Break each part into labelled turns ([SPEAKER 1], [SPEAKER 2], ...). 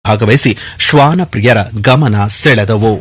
[SPEAKER 1] ಭಾಗವಹಿಸಿ ಶ್ವಾನ ಪ್ರಿಯರ ಗಮನ ಸೆಳೆದವು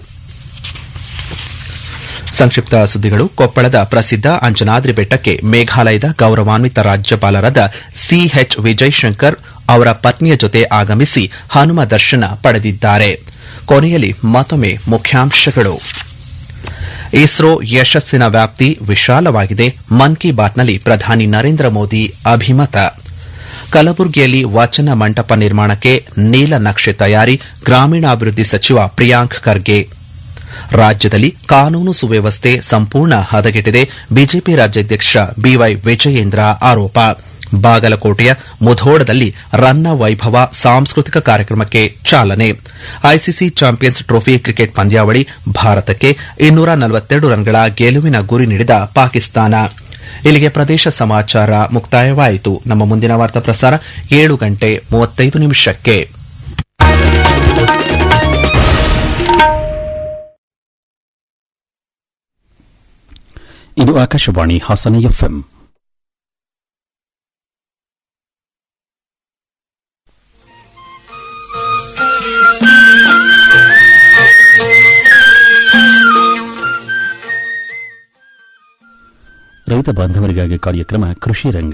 [SPEAKER 1] ಸಂಕ್ಷಿಪ್ತ ಸುದ್ದಿಗಳು ಕೊಪ್ಪಳದ ಪ್ರಸಿದ್ದ ಅಂಜನಾದ್ರಿ ಬೆಟ್ಟಕ್ಕೆ ಮೇಘಾಲಯದ ಗೌರವಾನ್ವಿತ ರಾಜ್ಯಪಾಲರಾದ ಸಿಎಚ್ ವಿಜಯಶಂಕರ್ ಅವರ ಪತ್ನಿಯ ಜೊತೆ ಆಗಮಿಸಿ ಹನುಮ ದರ್ಶನ ಪಡೆದಿದ್ದಾರೆ ಕೊನೆಯಲ್ಲಿ ಮತ್ತೊಮ್ಮೆ ಮುಖ್ಯಾಂಶಗಳು ಇಸ್ರೋ ಯಶಸ್ಸಿನ ವ್ಯಾಪ್ತಿ ವಿಶಾಲವಾಗಿದೆ ಮನ್ ಕಿ ಬಾತ್ನಲ್ಲಿ ಪ್ರಧಾನಿ ನರೇಂದ್ರ ಮೋದಿ ಅಭಿಮತ ಕಲಬುರಗಿಯಲ್ಲಿ ವಚನ ಮಂಟಪ ನಿರ್ಮಾಣಕ್ಕೆ ನೀಲನಕ್ಷೆ ತಯಾರಿ ಗ್ರಾಮೀಣಾಭಿವೃದ್ಧಿ ಸಚಿವ ಪ್ರಿಯಾಂಕ್ ಖರ್ಗೆ ರಾಜ್ಯದಲ್ಲಿ ಕಾನೂನು ಸುವ್ಯವಸ್ಥೆ ಸಂಪೂರ್ಣ ಹದಗೆಟ್ಟಿದೆ ಬಿಜೆಪಿ ರಾಜ್ಯಾಧ್ಯಕ್ಷ ಬಿವೈ ವಿಜಯೇಂದ್ರ ಆರೋಪ ಬಾಗಲಕೋಟೆಯ ಮುಧೋಡದಲ್ಲಿ ರನ್ನ ವೈಭವ ಸಾಂಸ್ಕೃತಿಕ ಕಾರ್ಯಕ್ರಮಕ್ಕೆ ಚಾಲನೆ ಐಸಿಸಿ ಚಾಂಪಿಯನ್ಸ್ ಟ್ರೋಫಿ ಕ್ರಿಕೆಟ್ ಪಂದ್ಯಾವಳಿ ಭಾರತಕ್ಕೆ ಇನ್ನೂರ ನಲವತ್ತೆರಡು ರನ್ಗಳ ಗೆಲುವಿನ ಗುರಿ ನೀಡಿದ ಪಾಕಿಸ್ತಾನ ಇಲ್ಲಿಗೆ ಪ್ರದೇಶ ಸಮಾಚಾರ ಮುಕ್ತಾಯವಾಯಿತು ನಮ್ಮ ಮುಂದಿನ ವಾರ್ತಾ ಪ್ರಸಾರ ಏಳು ಗಂಟೆ ಮೂವತ್ತೈದು ನಿಮಿಷಕ್ಕೆ
[SPEAKER 2] ಇದು ಆಕಾಶವಾಣಿ ಹಾಸನ ಎಫ್ಎಂ ರೈತ ಬಾಂಧವರಿಗಾಗಿ ಕಾರ್ಯಕ್ರಮ ಕೃಷಿ ರಂಗ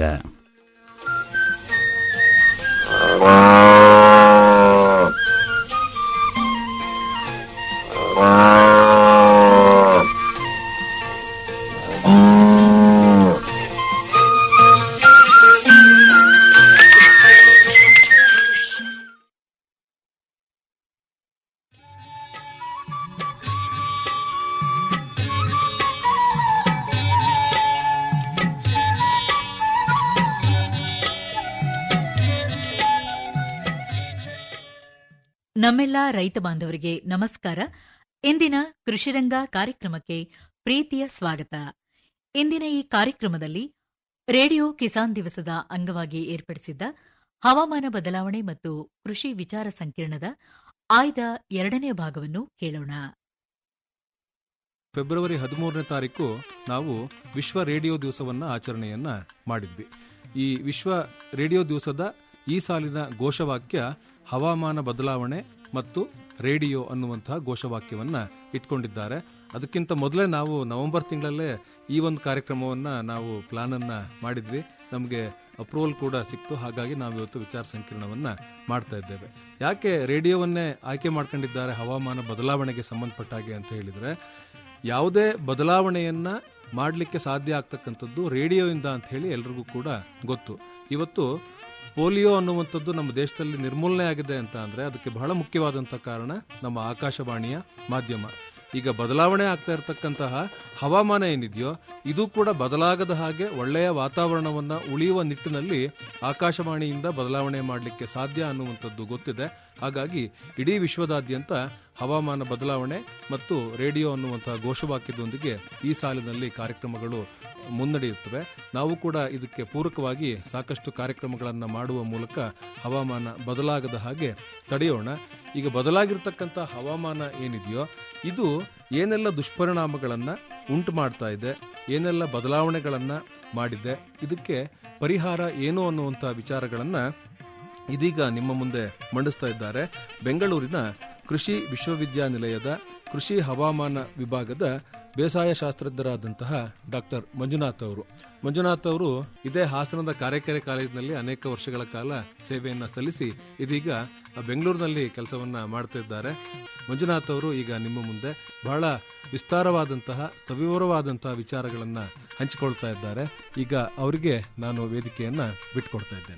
[SPEAKER 3] ನಮ್ಮೆಲ್ಲ ರೈತ ಬಾಂಧವರಿಗೆ ನಮಸ್ಕಾರ ಇಂದಿನ ಕೃಷಿರಂಗ ಕಾರ್ಯಕ್ರಮಕ್ಕೆ ಪ್ರೀತಿಯ ಸ್ವಾಗತ ಇಂದಿನ ಈ ಕಾರ್ಯಕ್ರಮದಲ್ಲಿ ರೇಡಿಯೋ ಕಿಸಾನ್ ದಿವಸದ ಅಂಗವಾಗಿ ಏರ್ಪಡಿಸಿದ್ದ ಹವಾಮಾನ ಬದಲಾವಣೆ ಮತ್ತು ಕೃಷಿ ವಿಚಾರ ಸಂಕಿರಣದ ಆಯ್ದ ಎರಡನೇ ಭಾಗವನ್ನು ಕೇಳೋಣ
[SPEAKER 4] ಫೆಬ್ರವರಿ ಹದಿಮೂರನೇ ತಾರೀಕು ನಾವು ವಿಶ್ವ ರೇಡಿಯೋ ದಿವಸವನ್ನ ಆಚರಣೆಯನ್ನ ಮಾಡಿದ್ವಿ ಈ ವಿಶ್ವ ರೇಡಿಯೋ ದಿವಸದ ಈ ಸಾಲಿನ ಘೋಷವಾಕ್ಯ ಹವಾಮಾನ ಬದಲಾವಣೆ ಮತ್ತು ರೇಡಿಯೋ ಅನ್ನುವಂತಹ ಘೋಷವಾಕ್ಯವನ್ನ ಇಟ್ಕೊಂಡಿದ್ದಾರೆ ಅದಕ್ಕಿಂತ ಮೊದಲೇ ನಾವು ನವೆಂಬರ್ ತಿಂಗಳಲ್ಲೇ ಈ ಒಂದು ಕಾರ್ಯಕ್ರಮವನ್ನ ನಾವು ಪ್ಲಾನ್ ಅನ್ನ ಮಾಡಿದ್ವಿ ನಮಗೆ ಅಪ್ರೂವಲ್ ಕೂಡ ಸಿಕ್ತು ಹಾಗಾಗಿ ನಾವು ಇವತ್ತು ವಿಚಾರ ಸಂಕಿರಣವನ್ನ ಮಾಡ್ತಾ ಇದ್ದೇವೆ ಯಾಕೆ ರೇಡಿಯೋವನ್ನೇ ಆಯ್ಕೆ ಮಾಡ್ಕೊಂಡಿದ್ದಾರೆ ಹವಾಮಾನ ಬದಲಾವಣೆಗೆ ಸಂಬಂಧಪಟ್ಟ ಹಾಗೆ ಅಂತ ಹೇಳಿದ್ರೆ ಯಾವುದೇ ಬದಲಾವಣೆಯನ್ನ ಮಾಡಲಿಕ್ಕೆ ಸಾಧ್ಯ ಆಗ್ತಕ್ಕಂಥದ್ದು ರೇಡಿಯೋಯಿಂದ ಅಂತ ಹೇಳಿ ಎಲ್ರಿಗೂ ಕೂಡ ಗೊತ್ತು ಇವತ್ತು ಪೋಲಿಯೋ ಅನ್ನುವಂಥದ್ದು ನಮ್ಮ ದೇಶದಲ್ಲಿ ನಿರ್ಮೂಲನೆ ಆಗಿದೆ ಅಂತ ಅಂದ್ರೆ ಅದಕ್ಕೆ ಬಹಳ ಮುಖ್ಯವಾದಂತಹ ಕಾರಣ ನಮ್ಮ ಆಕಾಶವಾಣಿಯ ಮಾಧ್ಯಮ ಈಗ ಬದಲಾವಣೆ ಆಗ್ತಾ ಇರತಕ್ಕಂತಹ ಹವಾಮಾನ ಏನಿದೆಯೋ ಇದು ಕೂಡ ಬದಲಾಗದ ಹಾಗೆ ಒಳ್ಳೆಯ ವಾತಾವರಣವನ್ನ ಉಳಿಯುವ ನಿಟ್ಟಿನಲ್ಲಿ ಆಕಾಶವಾಣಿಯಿಂದ ಬದಲಾವಣೆ ಮಾಡಲಿಕ್ಕೆ ಸಾಧ್ಯ ಅನ್ನುವಂಥದ್ದು ಗೊತ್ತಿದೆ ಹಾಗಾಗಿ ಇಡೀ ವಿಶ್ವದಾದ್ಯಂತ ಹವಾಮಾನ ಬದಲಾವಣೆ ಮತ್ತು ರೇಡಿಯೋ ಅನ್ನುವಂತಹ ಘೋಷವಾಕ್ಯದೊಂದಿಗೆ ಈ ಸಾಲಿನಲ್ಲಿ ಕಾರ್ಯಕ್ರಮಗಳು ಮುನ್ನಡೆಯುತ್ತವೆ ನಾವು ಕೂಡ ಇದಕ್ಕೆ ಪೂರಕವಾಗಿ ಸಾಕಷ್ಟು ಕಾರ್ಯಕ್ರಮಗಳನ್ನು ಮಾಡುವ ಮೂಲಕ ಹವಾಮಾನ ಬದಲಾಗದ ಹಾಗೆ ತಡೆಯೋಣ ಈಗ ಬದಲಾಗಿರ್ತಕ್ಕಂಥ ಹವಾಮಾನ ಏನಿದೆಯೋ ಇದು ಏನೆಲ್ಲ ದುಷ್ಪರಿಣಾಮಗಳನ್ನ ಉಂಟು ಮಾಡ್ತಾ ಇದೆ ಏನೆಲ್ಲ ಬದಲಾವಣೆಗಳನ್ನ ಮಾಡಿದೆ ಇದಕ್ಕೆ ಪರಿಹಾರ ಏನು ಅನ್ನುವಂಥ ವಿಚಾರಗಳನ್ನ ಇದೀಗ ನಿಮ್ಮ ಮುಂದೆ ಮಂಡಿಸ್ತಾ ಇದ್ದಾರೆ ಬೆಂಗಳೂರಿನ ಕೃಷಿ ವಿಶ್ವವಿದ್ಯಾನಿಲಯದ ಕೃಷಿ ಹವಾಮಾನ ವಿಭಾಗದ ಬೇಸಾಯ ಶಾಸ್ತ್ರಜ್ಞರಾದಂತಹ ಡಾಕ್ಟರ್ ಮಂಜುನಾಥ್ ಅವರು ಮಂಜುನಾಥ್ ಅವರು ಇದೇ ಹಾಸನದ ಕಾರೆಕೆರೆ ಕಾಲೇಜಿನಲ್ಲಿ ಅನೇಕ ವರ್ಷಗಳ ಕಾಲ ಸೇವೆಯನ್ನ ಸಲ್ಲಿಸಿ ಇದೀಗ ಬೆಂಗಳೂರಿನಲ್ಲಿ ಕೆಲಸವನ್ನ ಮಾಡ್ತಾ ಇದ್ದಾರೆ ಮಂಜುನಾಥ್ ಅವರು ಈಗ ನಿಮ್ಮ ಮುಂದೆ ಬಹಳ ವಿಸ್ತಾರವಾದಂತಹ ಸವಿವರವಾದಂತಹ ವಿಚಾರಗಳನ್ನ ಹಂಚಿಕೊಳ್ತಾ ಇದ್ದಾರೆ ಈಗ ಅವರಿಗೆ ನಾನು ವೇದಿಕೆಯನ್ನ ಬಿಟ್ಕೊಡ್ತಾ ಇದ್ದೇನೆ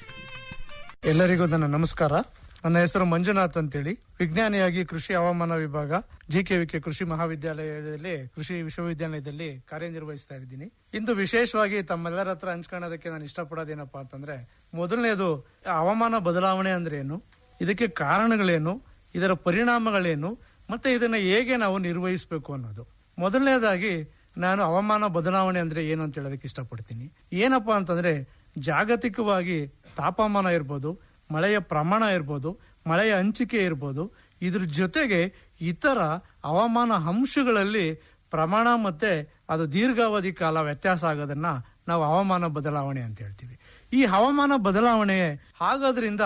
[SPEAKER 5] ಎಲ್ಲರಿಗೂ ನನ್ನ ನಮಸ್ಕಾರ ನನ್ನ ಹೆಸರು ಮಂಜುನಾಥ್ ಅಂತೇಳಿ ವಿಜ್ಞಾನಿಯಾಗಿ ಕೃಷಿ ಹವಾಮಾನ ವಿಭಾಗ ಜಿಕೆವಿಕೆ ಕೃಷಿ ಮಹಾವಿದ್ಯಾಲಯದಲ್ಲಿ ಕೃಷಿ ವಿಶ್ವವಿದ್ಯಾಲಯದಲ್ಲಿ ಕಾರ್ಯನಿರ್ವಹಿಸ್ತಾ ಇದ್ದೀನಿ ಇಂದು ವಿಶೇಷವಾಗಿ ತಮ್ಮೆಲ್ಲರ ಹತ್ರ ಹಂಚ್ಕೊಳ್ಳೋದಕ್ಕೆ ನಾನು ಇಷ್ಟಪಡೋದೇನಪ್ಪಾ ಅಂತಂದ್ರೆ ಮೊದಲನೇದು ಹವಾಮಾನ ಬದಲಾವಣೆ ಅಂದ್ರೆ ಏನು ಇದಕ್ಕೆ ಕಾರಣಗಳೇನು ಇದರ ಪರಿಣಾಮಗಳೇನು ಮತ್ತೆ ಇದನ್ನ ಹೇಗೆ ನಾವು ನಿರ್ವಹಿಸಬೇಕು ಅನ್ನೋದು ಮೊದಲನೇದಾಗಿ ನಾನು ಹವಾಮಾನ ಬದಲಾವಣೆ ಅಂದ್ರೆ ಏನು ಅಂತ ಹೇಳೋದಕ್ಕೆ ಇಷ್ಟಪಡ್ತೀನಿ ಏನಪ್ಪಾ ಅಂತಂದ್ರೆ ಜಾಗತಿಕವಾಗಿ ತಾಪಮಾನ ಇರ್ಬೋದು ಮಳೆಯ ಪ್ರಮಾಣ ಇರ್ಬೋದು ಮಳೆಯ ಹಂಚಿಕೆ ಇರ್ಬೋದು ಇದ್ರ ಜೊತೆಗೆ ಇತರ ಹವಾಮಾನ ಅಂಶಗಳಲ್ಲಿ ಪ್ರಮಾಣ ಮತ್ತೆ ಅದು ದೀರ್ಘಾವಧಿ ಕಾಲ ವ್ಯತ್ಯಾಸ ಆಗೋದನ್ನ ನಾವು ಹವಾಮಾನ ಬದಲಾವಣೆ ಅಂತ ಹೇಳ್ತೀವಿ ಈ ಹವಾಮಾನ ಬದಲಾವಣೆ ಆಗೋದ್ರಿಂದ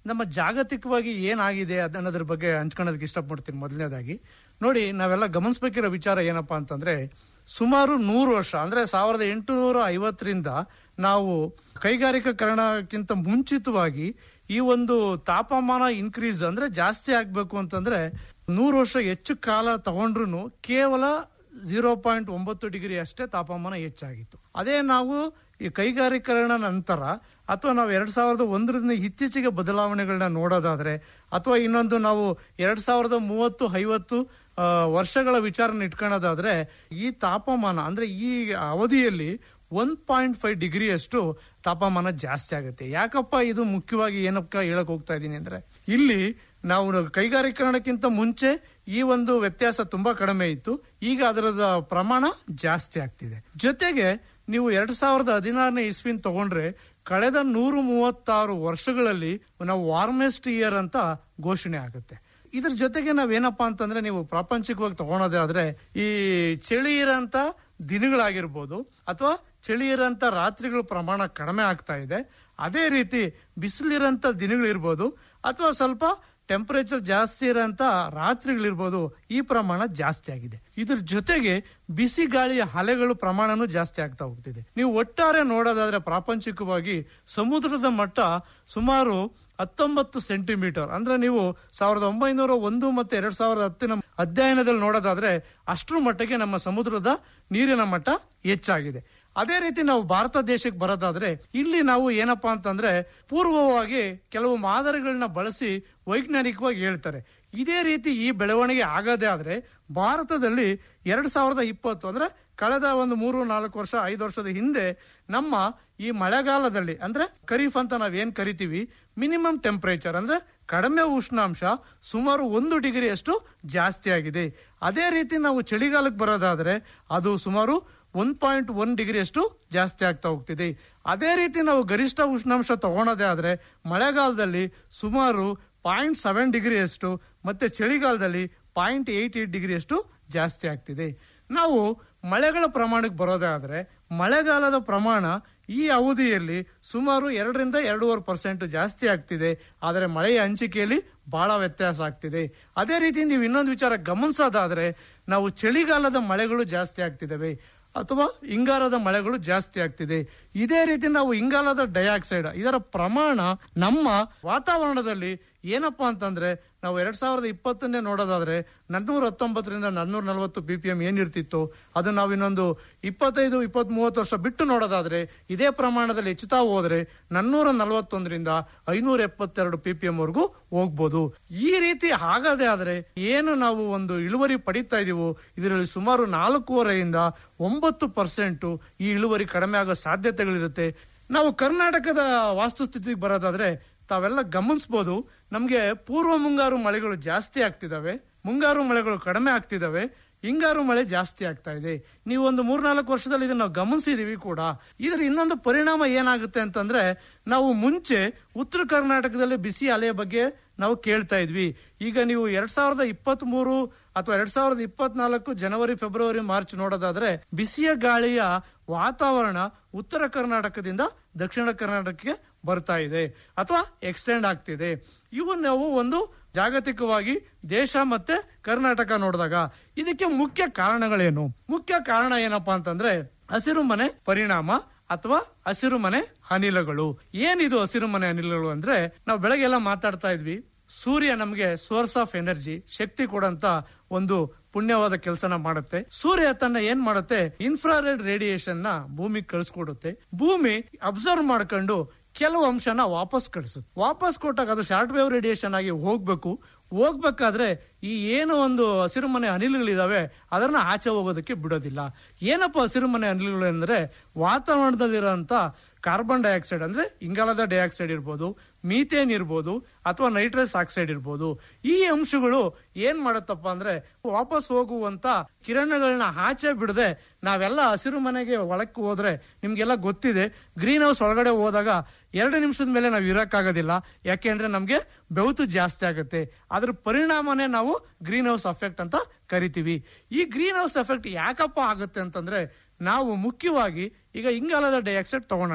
[SPEAKER 5] ನಮ್ಮ ಜಾಗತಿಕವಾಗಿ ಏನಾಗಿದೆ ಅದ್- ಅನ್ನೋದ್ರ ಬಗ್ಗೆ ಹಂಚ್ಕೊಳ್ಳೋದಕ್ಕೆ ಇಷ್ಟಪಡ್ತೀನಿ ಮೊದಲನೇದಾಗಿ ನೋಡಿ ನಾವೆಲ್ಲ ಗಮನಿಸಬೇಕಿರೋ ವಿಚಾರ ಏನಪ್ಪಾ ಅಂತಂದ್ರೆ ಸುಮಾರು ನೂರು ವರ್ಷ ಅಂದ್ರೆ ಸಾವಿರದ ಎಂಟುನೂರ ಐವತ್ತರಿಂದ ನಾವು ಕೈಗಾರಿಕೀಕರಣಕ್ಕಿಂತ ಮುಂಚಿತವಾಗಿ ಈ ಒಂದು ತಾಪಮಾನ ಇನ್ಕ್ರೀಸ್ ಅಂದ್ರೆ ಜಾಸ್ತಿ ಆಗ್ಬೇಕು ಅಂತಂದ್ರೆ ನೂರು ವರ್ಷ ಹೆಚ್ಚು ಕಾಲ ತಗೊಂಡ್ರು ಕೇವಲ ಝೀರೋ ಪಾಯಿಂಟ್ ಒಂಬತ್ತು ಡಿಗ್ರಿ ಅಷ್ಟೇ ತಾಪಮಾನ ಹೆಚ್ಚಾಗಿತ್ತು ಅದೇ ನಾವು ಈ ಕೈಗಾರಿಕರಣ ನಂತರ ಅಥವಾ ನಾವು ಎರಡ್ ಸಾವಿರದ ಒಂದರಿಂದ ಇತ್ತೀಚೆಗೆ ಬದಲಾವಣೆಗಳನ್ನ ನೋಡೋದಾದ್ರೆ ಅಥವಾ ಇನ್ನೊಂದು ನಾವು ಎರಡ್ ಸಾವಿರದ ಮೂವತ್ತು ಐವತ್ತು ಆ, ವರ್ಷಗಳ ವಿಚಾರನ ಇಟ್ಕೊಳ್ಳೋದಾದ್ರೆ ಈ ತಾಪಮಾನ ಅಂದ್ರೆ ಈ ಅವಧಿಯಲ್ಲಿ ಒನ್ ಪಾಯಿಂಟ್ ಫೈವ್ ಡಿಗ್ರಿಯಷ್ಟು ತಾಪಮಾನ ಜಾಸ್ತಿ ಆಗುತ್ತೆ ಯಾಕಪ್ಪ ಇದು ಮುಖ್ಯವಾಗಿ ಏನಪ್ಪ ಹೇಳಕ್ ಹೋಗ್ತಾ ಇದ್ದೀನಿ ಅಂದ್ರೆ ಇಲ್ಲಿ ನಾವು ಕೈಗಾರಿಕರಣಕ್ಕಿಂತ ಮುಂಚೆ ಈ ಒಂದು ವ್ಯತ್ಯಾಸ ತುಂಬಾ ಕಡಿಮೆ ಇತ್ತು ಈಗ ಅದರದ ಪ್ರಮಾಣ ಜಾಸ್ತಿ ಆಗ್ತಿದೆ ಜೊತೆಗೆ ನೀವು ಎರಡ್ ಸಾವಿರದ ಹದಿನಾರನೇ ಇಸ್ವಿನ್ ತಗೊಂಡ್ರೆ ಕಳೆದ ನೂರು ಮೂವತ್ತಾರು ವರ್ಷಗಳಲ್ಲಿ ನಾವು ವಾರ್ಮೆಸ್ಟ್ ಇಯರ್ ಅಂತ ಘೋಷಣೆ ಆಗುತ್ತೆ ಇದ್ರ ಜೊತೆಗೆ ನಾವೇನಪ್ಪಾ ಅಂತಂದ್ರೆ ನೀವು ಪ್ರಾಪಂಚಿಕವಾಗಿ ತಗೊಳೋದೇ ಆದ್ರೆ ಈ ಚಳಿ ಇರೋಂತ ದಿನಗಳಾಗಿರ್ಬೋದು ಅಥವಾ ಚಳಿ ಇರೋಂತ ರಾತ್ರಿಗಳ ಪ್ರಮಾಣ ಕಡಿಮೆ ಆಗ್ತಾ ಇದೆ ಅದೇ ರೀತಿ ಬಿಸಿಲಿರೋಂತ ದಿನಗಳಿರ್ಬೋದು ಅಥವಾ ಸ್ವಲ್ಪ ಟೆಂಪರೇಚರ್ ಜಾಸ್ತಿ ಇರೋಂತ ರಾತ್ರಿಗಳಿರ್ಬೋದು ಈ ಪ್ರಮಾಣ ಜಾಸ್ತಿ ಆಗಿದೆ ಇದ್ರ ಜೊತೆಗೆ ಬಿಸಿ ಗಾಳಿಯ ಅಲೆಗಳು ಪ್ರಮಾಣನೂ ಜಾಸ್ತಿ ಆಗ್ತಾ ಹೋಗ್ತಿದೆ ನೀವು ಒಟ್ಟಾರೆ ನೋಡೋದಾದ್ರೆ ಪ್ರಾಪಂಚಿಕವಾಗಿ ಸಮುದ್ರದ ಮಟ್ಟ ಸುಮಾರು ಹತ್ತೊಂಬತ್ತು ಸೆಂಟಿಮೀಟರ್ ಅಂದ್ರೆ ನೀವು ಸಾವಿರದ ಒಂಬೈನೂರ ಒಂದು ಮತ್ತೆ ಎರಡ್ ಸಾವಿರದ ಹತ್ತಿನ ಅಧ್ಯಯನದಲ್ಲಿ ನೋಡೋದಾದ್ರೆ ಅಷ್ಟರ ಮಟ್ಟಿಗೆ ನಮ್ಮ ಸಮುದ್ರದ ನೀರಿನ ಮಟ್ಟ ಹೆಚ್ಚಾಗಿದೆ ಅದೇ ರೀತಿ ನಾವು ಭಾರತ ದೇಶಕ್ಕೆ ಬರೋದಾದ್ರೆ ಇಲ್ಲಿ ನಾವು ಏನಪ್ಪಾ ಅಂತಂದ್ರೆ ಪೂರ್ವವಾಗಿ ಕೆಲವು ಮಾದರಿಗಳನ್ನ ಬಳಸಿ ವೈಜ್ಞಾನಿಕವಾಗಿ ಹೇಳ್ತಾರೆ ಇದೇ ರೀತಿ ಈ ಬೆಳವಣಿಗೆ ಆಗದೇ ಆದ್ರೆ ಭಾರತದಲ್ಲಿ ಎರಡ್ ಸಾವಿರದ ಇಪ್ಪತ್ತು ಅಂದ್ರೆ ಕಳೆದ ಒಂದು ಮೂರು ನಾಲ್ಕು ವರ್ಷ ಐದು ವರ್ಷದ ಹಿಂದೆ ನಮ್ಮ ಈ ಮಳೆಗಾಲದಲ್ಲಿ ಅಂದ್ರೆ ಖರೀಫ್ ಅಂತ ನಾವೇನ್ ಕರಿತೀವಿ ಮಿನಿಮಮ್ ಟೆಂಪರೇಚರ್ ಅಂದ್ರೆ ಕಡಿಮೆ ಉಷ್ಣಾಂಶ ಸುಮಾರು ಒಂದು ಡಿಗ್ರಿಯಷ್ಟು ಜಾಸ್ತಿ ಆಗಿದೆ ಅದೇ ರೀತಿ ನಾವು ಚಳಿಗಾಲಕ್ಕೆ ಬರೋದಾದ್ರೆ ಅದು ಸುಮಾರು ಒನ್ ಪಾಯಿಂಟ್ ಒನ್ ಡಿಗ್ರಿಯಷ್ಟು ಜಾಸ್ತಿ ಆಗ್ತಾ ಹೋಗ್ತಿದೆ ಅದೇ ರೀತಿ ನಾವು ಗರಿಷ್ಠ ಉಷ್ಣಾಂಶ ತಗೊಳೋದೇ ಆದ್ರೆ ಮಳೆಗಾಲದಲ್ಲಿ ಸುಮಾರು ಪಾಯಿಂಟ್ ಸೆವೆನ್ ಡಿಗ್ರಿಯಷ್ಟು ಮತ್ತೆ ಚಳಿಗಾಲದಲ್ಲಿ ಪಾಯಿಂಟ್ ಏಟ್ ಏಟ್ ಡಿಗ್ರಿಯಷ್ಟು ಜಾಸ್ತಿ ಆಗ್ತಿದೆ ನಾವು ಮಳೆಗಳ ಪ್ರಮಾಣಕ್ಕೆ ಬರೋದೇ ಆದ್ರೆ ಮಳೆಗಾಲದ ಪ್ರಮಾಣ ಈ ಅವಧಿಯಲ್ಲಿ ಸುಮಾರು ಎರಡರಿಂದ ಎರಡೂವರೆ ಪರ್ಸೆಂಟ್ ಜಾಸ್ತಿ ಆಗ್ತಿದೆ ಆದರೆ ಮಳೆಯ ಹಂಚಿಕೆಯಲ್ಲಿ ಬಹಳ ವ್ಯತ್ಯಾಸ ಆಗ್ತಿದೆ ಅದೇ ರೀತಿ ನೀವು ಇನ್ನೊಂದು ವಿಚಾರ ಗಮನಿಸೋದಾದ್ರೆ ನಾವು ಚಳಿಗಾಲದ ಮಳೆಗಳು ಜಾಸ್ತಿ ಆಗ್ತಿದ್ದಾವೆ ಅಥವಾ ಇಂಗಾಲದ ಮಳೆಗಳು ಜಾಸ್ತಿ ಆಗ್ತಿದೆ ಇದೇ ರೀತಿ ನಾವು ಇಂಗಾಲದ ಡೈಆಕ್ಸೈಡ್ ಇದರ ಪ್ರಮಾಣ ನಮ್ಮ ವಾತಾವರಣದಲ್ಲಿ ಏನಪ್ಪಾ ಅಂತಂದ್ರೆ ನಾವು ಎರಡ್ ಸಾವಿರದ ಇಪ್ಪತ್ತನ್ನೇ ನೋಡೋದಾದ್ರೆ ನನ್ನೂರ ಹತ್ತೊಂಬತ್ತರಿಂದ ನನ್ನೂರ ನಲವತ್ತು ಪಿ ಪಿ ಎಂ ಏನಿರ್ತಿತ್ತು ಅದು ನಾವು ಇನ್ನೊಂದು ಇಪ್ಪತ್ತೈದು ಇಪ್ಪತ್ತ್ ಮೂವತ್ತು ವರ್ಷ ಬಿಟ್ಟು ನೋಡೋದಾದ್ರೆ ಇದೇ ಪ್ರಮಾಣದಲ್ಲಿ ಹೆಚ್ಚುತ್ತಾ ಹೋದ್ರೆ ನನ್ನೂರ ನಲವತ್ತೊಂದರಿಂದ ಐನೂರ ಎಪ್ಪತ್ತೆರಡು ಪಿ ಪಿ ಎಂ ವರೆಗೂ ಹೋಗ್ಬೋದು ಈ ರೀತಿ ಆಗದೆ ಆದ್ರೆ ಏನು ನಾವು ಒಂದು ಇಳುವರಿ ಪಡಿತಾ ಇದೀವೋ ಇದರಲ್ಲಿ ಸುಮಾರು ನಾಲ್ಕೂವರೆಯಿಂದ ಒಂಬತ್ತು ಪರ್ಸೆಂಟ್ ಈ ಇಳುವರಿ ಕಡಿಮೆ ಆಗೋ ಸಾಧ್ಯತೆಗಳಿರುತ್ತೆ ನಾವು ಕರ್ನಾಟಕದ ವಾಸ್ತುಸ್ಥಿತಿಗೆ ಬರೋದಾದ್ರೆ ತಾವೆಲ್ಲ ಗಮನಿಸಬಹುದು ನಮಗೆ ಪೂರ್ವ ಮುಂಗಾರು ಮಳೆಗಳು ಜಾಸ್ತಿ ಆಗ್ತಿದಾವೆ ಮುಂಗಾರು ಮಳೆಗಳು ಕಡಿಮೆ ಆಗ್ತಿದಾವೆ ಹಿಂಗಾರು ಮಳೆ ಜಾಸ್ತಿ ಆಗ್ತಾ ಇದೆ ನೀವು ಒಂದು ಮೂರ್ನಾಲ್ಕು ವರ್ಷದಲ್ಲಿ ಇದನ್ನ ನಾವು ಗಮನಿಸಿದೀವಿ ಕೂಡ ಇದರ ಇನ್ನೊಂದು ಪರಿಣಾಮ ಏನಾಗುತ್ತೆ ಅಂತಂದ್ರೆ ನಾವು ಮುಂಚೆ ಉತ್ತರ ಕರ್ನಾಟಕದಲ್ಲಿ ಬಿಸಿ ಅಲೆಯ ಬಗ್ಗೆ ನಾವು ಕೇಳ್ತಾ ಇದ್ವಿ ಈಗ ನೀವು ಎರಡ್ ಸಾವಿರದ ಇಪ್ಪತ್ತ್ ಮೂರು ಅಥವಾ ಎರಡ್ ಸಾವಿರದ ಇಪ್ಪತ್ನಾಲ್ಕು ಜನವರಿ ಫೆಬ್ರವರಿ ಮಾರ್ಚ್ ನೋಡೋದಾದ್ರೆ ಬಿಸಿಯ ಗಾಳಿಯ ವಾತಾವರಣ ಉತ್ತರ ಕರ್ನಾಟಕದಿಂದ ದಕ್ಷಿಣ ಕರ್ನಾಟಕಕ್ಕೆ ಬರ್ತಾ ಇದೆ ಅಥವಾ ಎಕ್ಸ್ಟೆಂಡ್ ಆಗ್ತಿದೆ ಇವು ನಾವು ಒಂದು ಜಾಗತಿಕವಾಗಿ ದೇಶ ಮತ್ತೆ ಕರ್ನಾಟಕ ನೋಡಿದಾಗ ಇದಕ್ಕೆ ಮುಖ್ಯ ಕಾರಣಗಳೇನು ಮುಖ್ಯ ಕಾರಣ ಏನಪ್ಪಾ ಅಂತಂದ್ರೆ ಹಸಿರು ಮನೆ ಪರಿಣಾಮ ಅಥವಾ ಹಸಿರು ಮನೆ ಅನಿಲಗಳು ಏನಿದು ಹಸಿರು ಮನೆ ಅನಿಲಗಳು ಅಂದ್ರೆ ನಾವು ಬೆಳಗ್ಗೆ ಎಲ್ಲ ಮಾತಾಡ್ತಾ ಇದ್ವಿ ಸೂರ್ಯ ನಮಗೆ ಸೋರ್ಸ್ ಆಫ್ ಎನರ್ಜಿ ಶಕ್ತಿ ಕೊಡಂತ ಒಂದು ಪುಣ್ಯವಾದ ಕೆಲಸನ ಮಾಡುತ್ತೆ ಸೂರ್ಯ ತನ್ನ ಏನ್ ಮಾಡುತ್ತೆ ಇನ್ಫ್ರಾರೆಡ್ ರೇಡಿಯೇಷನ್ ನ ಭೂಮಿಗೆ ಕಳಿಸ್ಕೊಡುತ್ತೆ ಭೂಮಿ ಅಬ್ಸರ್ವ್ ಮಾಡ್ಕೊಂಡು ಕೆಲವು ಅಂಶನ ವಾಪಸ್ ಕಳಿಸುತ್ತೆ ವಾಪಸ್ ಕೊಟ್ಟಾಗ ಅದು ಶಾರ್ಟ್ ವೇವ್ ರೇಡಿಯೇಷನ್ ಆಗಿ ಹೋಗ್ಬೇಕು ಹೋಗ್ಬೇಕಾದ್ರೆ ಈ ಏನು ಒಂದು ಹಸಿರುಮನೆ ಅನಿಲಗಳಿದಾವೆ ಅದನ್ನ ಆಚೆ ಹೋಗೋದಕ್ಕೆ ಬಿಡೋದಿಲ್ಲ ಏನಪ್ಪ ಹಸಿರುಮನೆ ಅನಿಲಗಳು ಅಂದ್ರೆ ವಾತಾವರಣದಲ್ಲಿರುವಂತ ಕಾರ್ಬನ್ ಡೈಆಕ್ಸೈಡ್ ಅಂದ್ರೆ ಇಂಗಾಲದ ಡೈಆಕ್ಸೈಡ್ ಇರ್ಬೋದು ಮೀಥೇನ್ ಇರ್ಬೋದು ಅಥವಾ ನೈಟ್ರಸ್ ಆಕ್ಸೈಡ್ ಇರ್ಬೋದು ಈ ಅಂಶಗಳು ಏನ್ ಮಾಡತ್ತಪ್ಪ ಅಂದ್ರೆ ವಾಪಸ್ ಹೋಗುವಂತ ಕಿರಣಗಳನ್ನ ಆಚೆ ಬಿಡದೆ ನಾವೆಲ್ಲ ಹಸಿರು ಮನೆಗೆ ಒಳಕ್ಕೆ ಹೋದ್ರೆ ನಿಮ್ಗೆಲ್ಲ ಗೊತ್ತಿದೆ ಗ್ರೀನ್ ಹೌಸ್ ಒಳಗಡೆ ಹೋದಾಗ ಎರಡು ನಿಮಿಷದ ಮೇಲೆ ನಾವು ಇರಕ್ಕಾಗೋದಿಲ್ಲ ಯಾಕೆಂದ್ರೆ ನಮ್ಗೆ ಬೆವತು ಜಾಸ್ತಿ ಆಗುತ್ತೆ ಅದ್ರ ಪರಿಣಾಮನೇ ನಾವು ಗ್ರೀನ್ ಹೌಸ್ ಎಫೆಕ್ಟ್ ಅಂತ ಕರಿತೀವಿ ಈ ಗ್ರೀನ್ ಹೌಸ್ ಎಫೆಕ್ಟ್ ಯಾಕಪ್ಪ ಆಗುತ್ತೆ ಅಂತಂದ್ರೆ ನಾವು ಮುಖ್ಯವಾಗಿ ಈಗ ಇಂಗಾಲದ ಡೈಆಕ್ಸೈಡ್ ತಗೊಳ್ಳೋಣ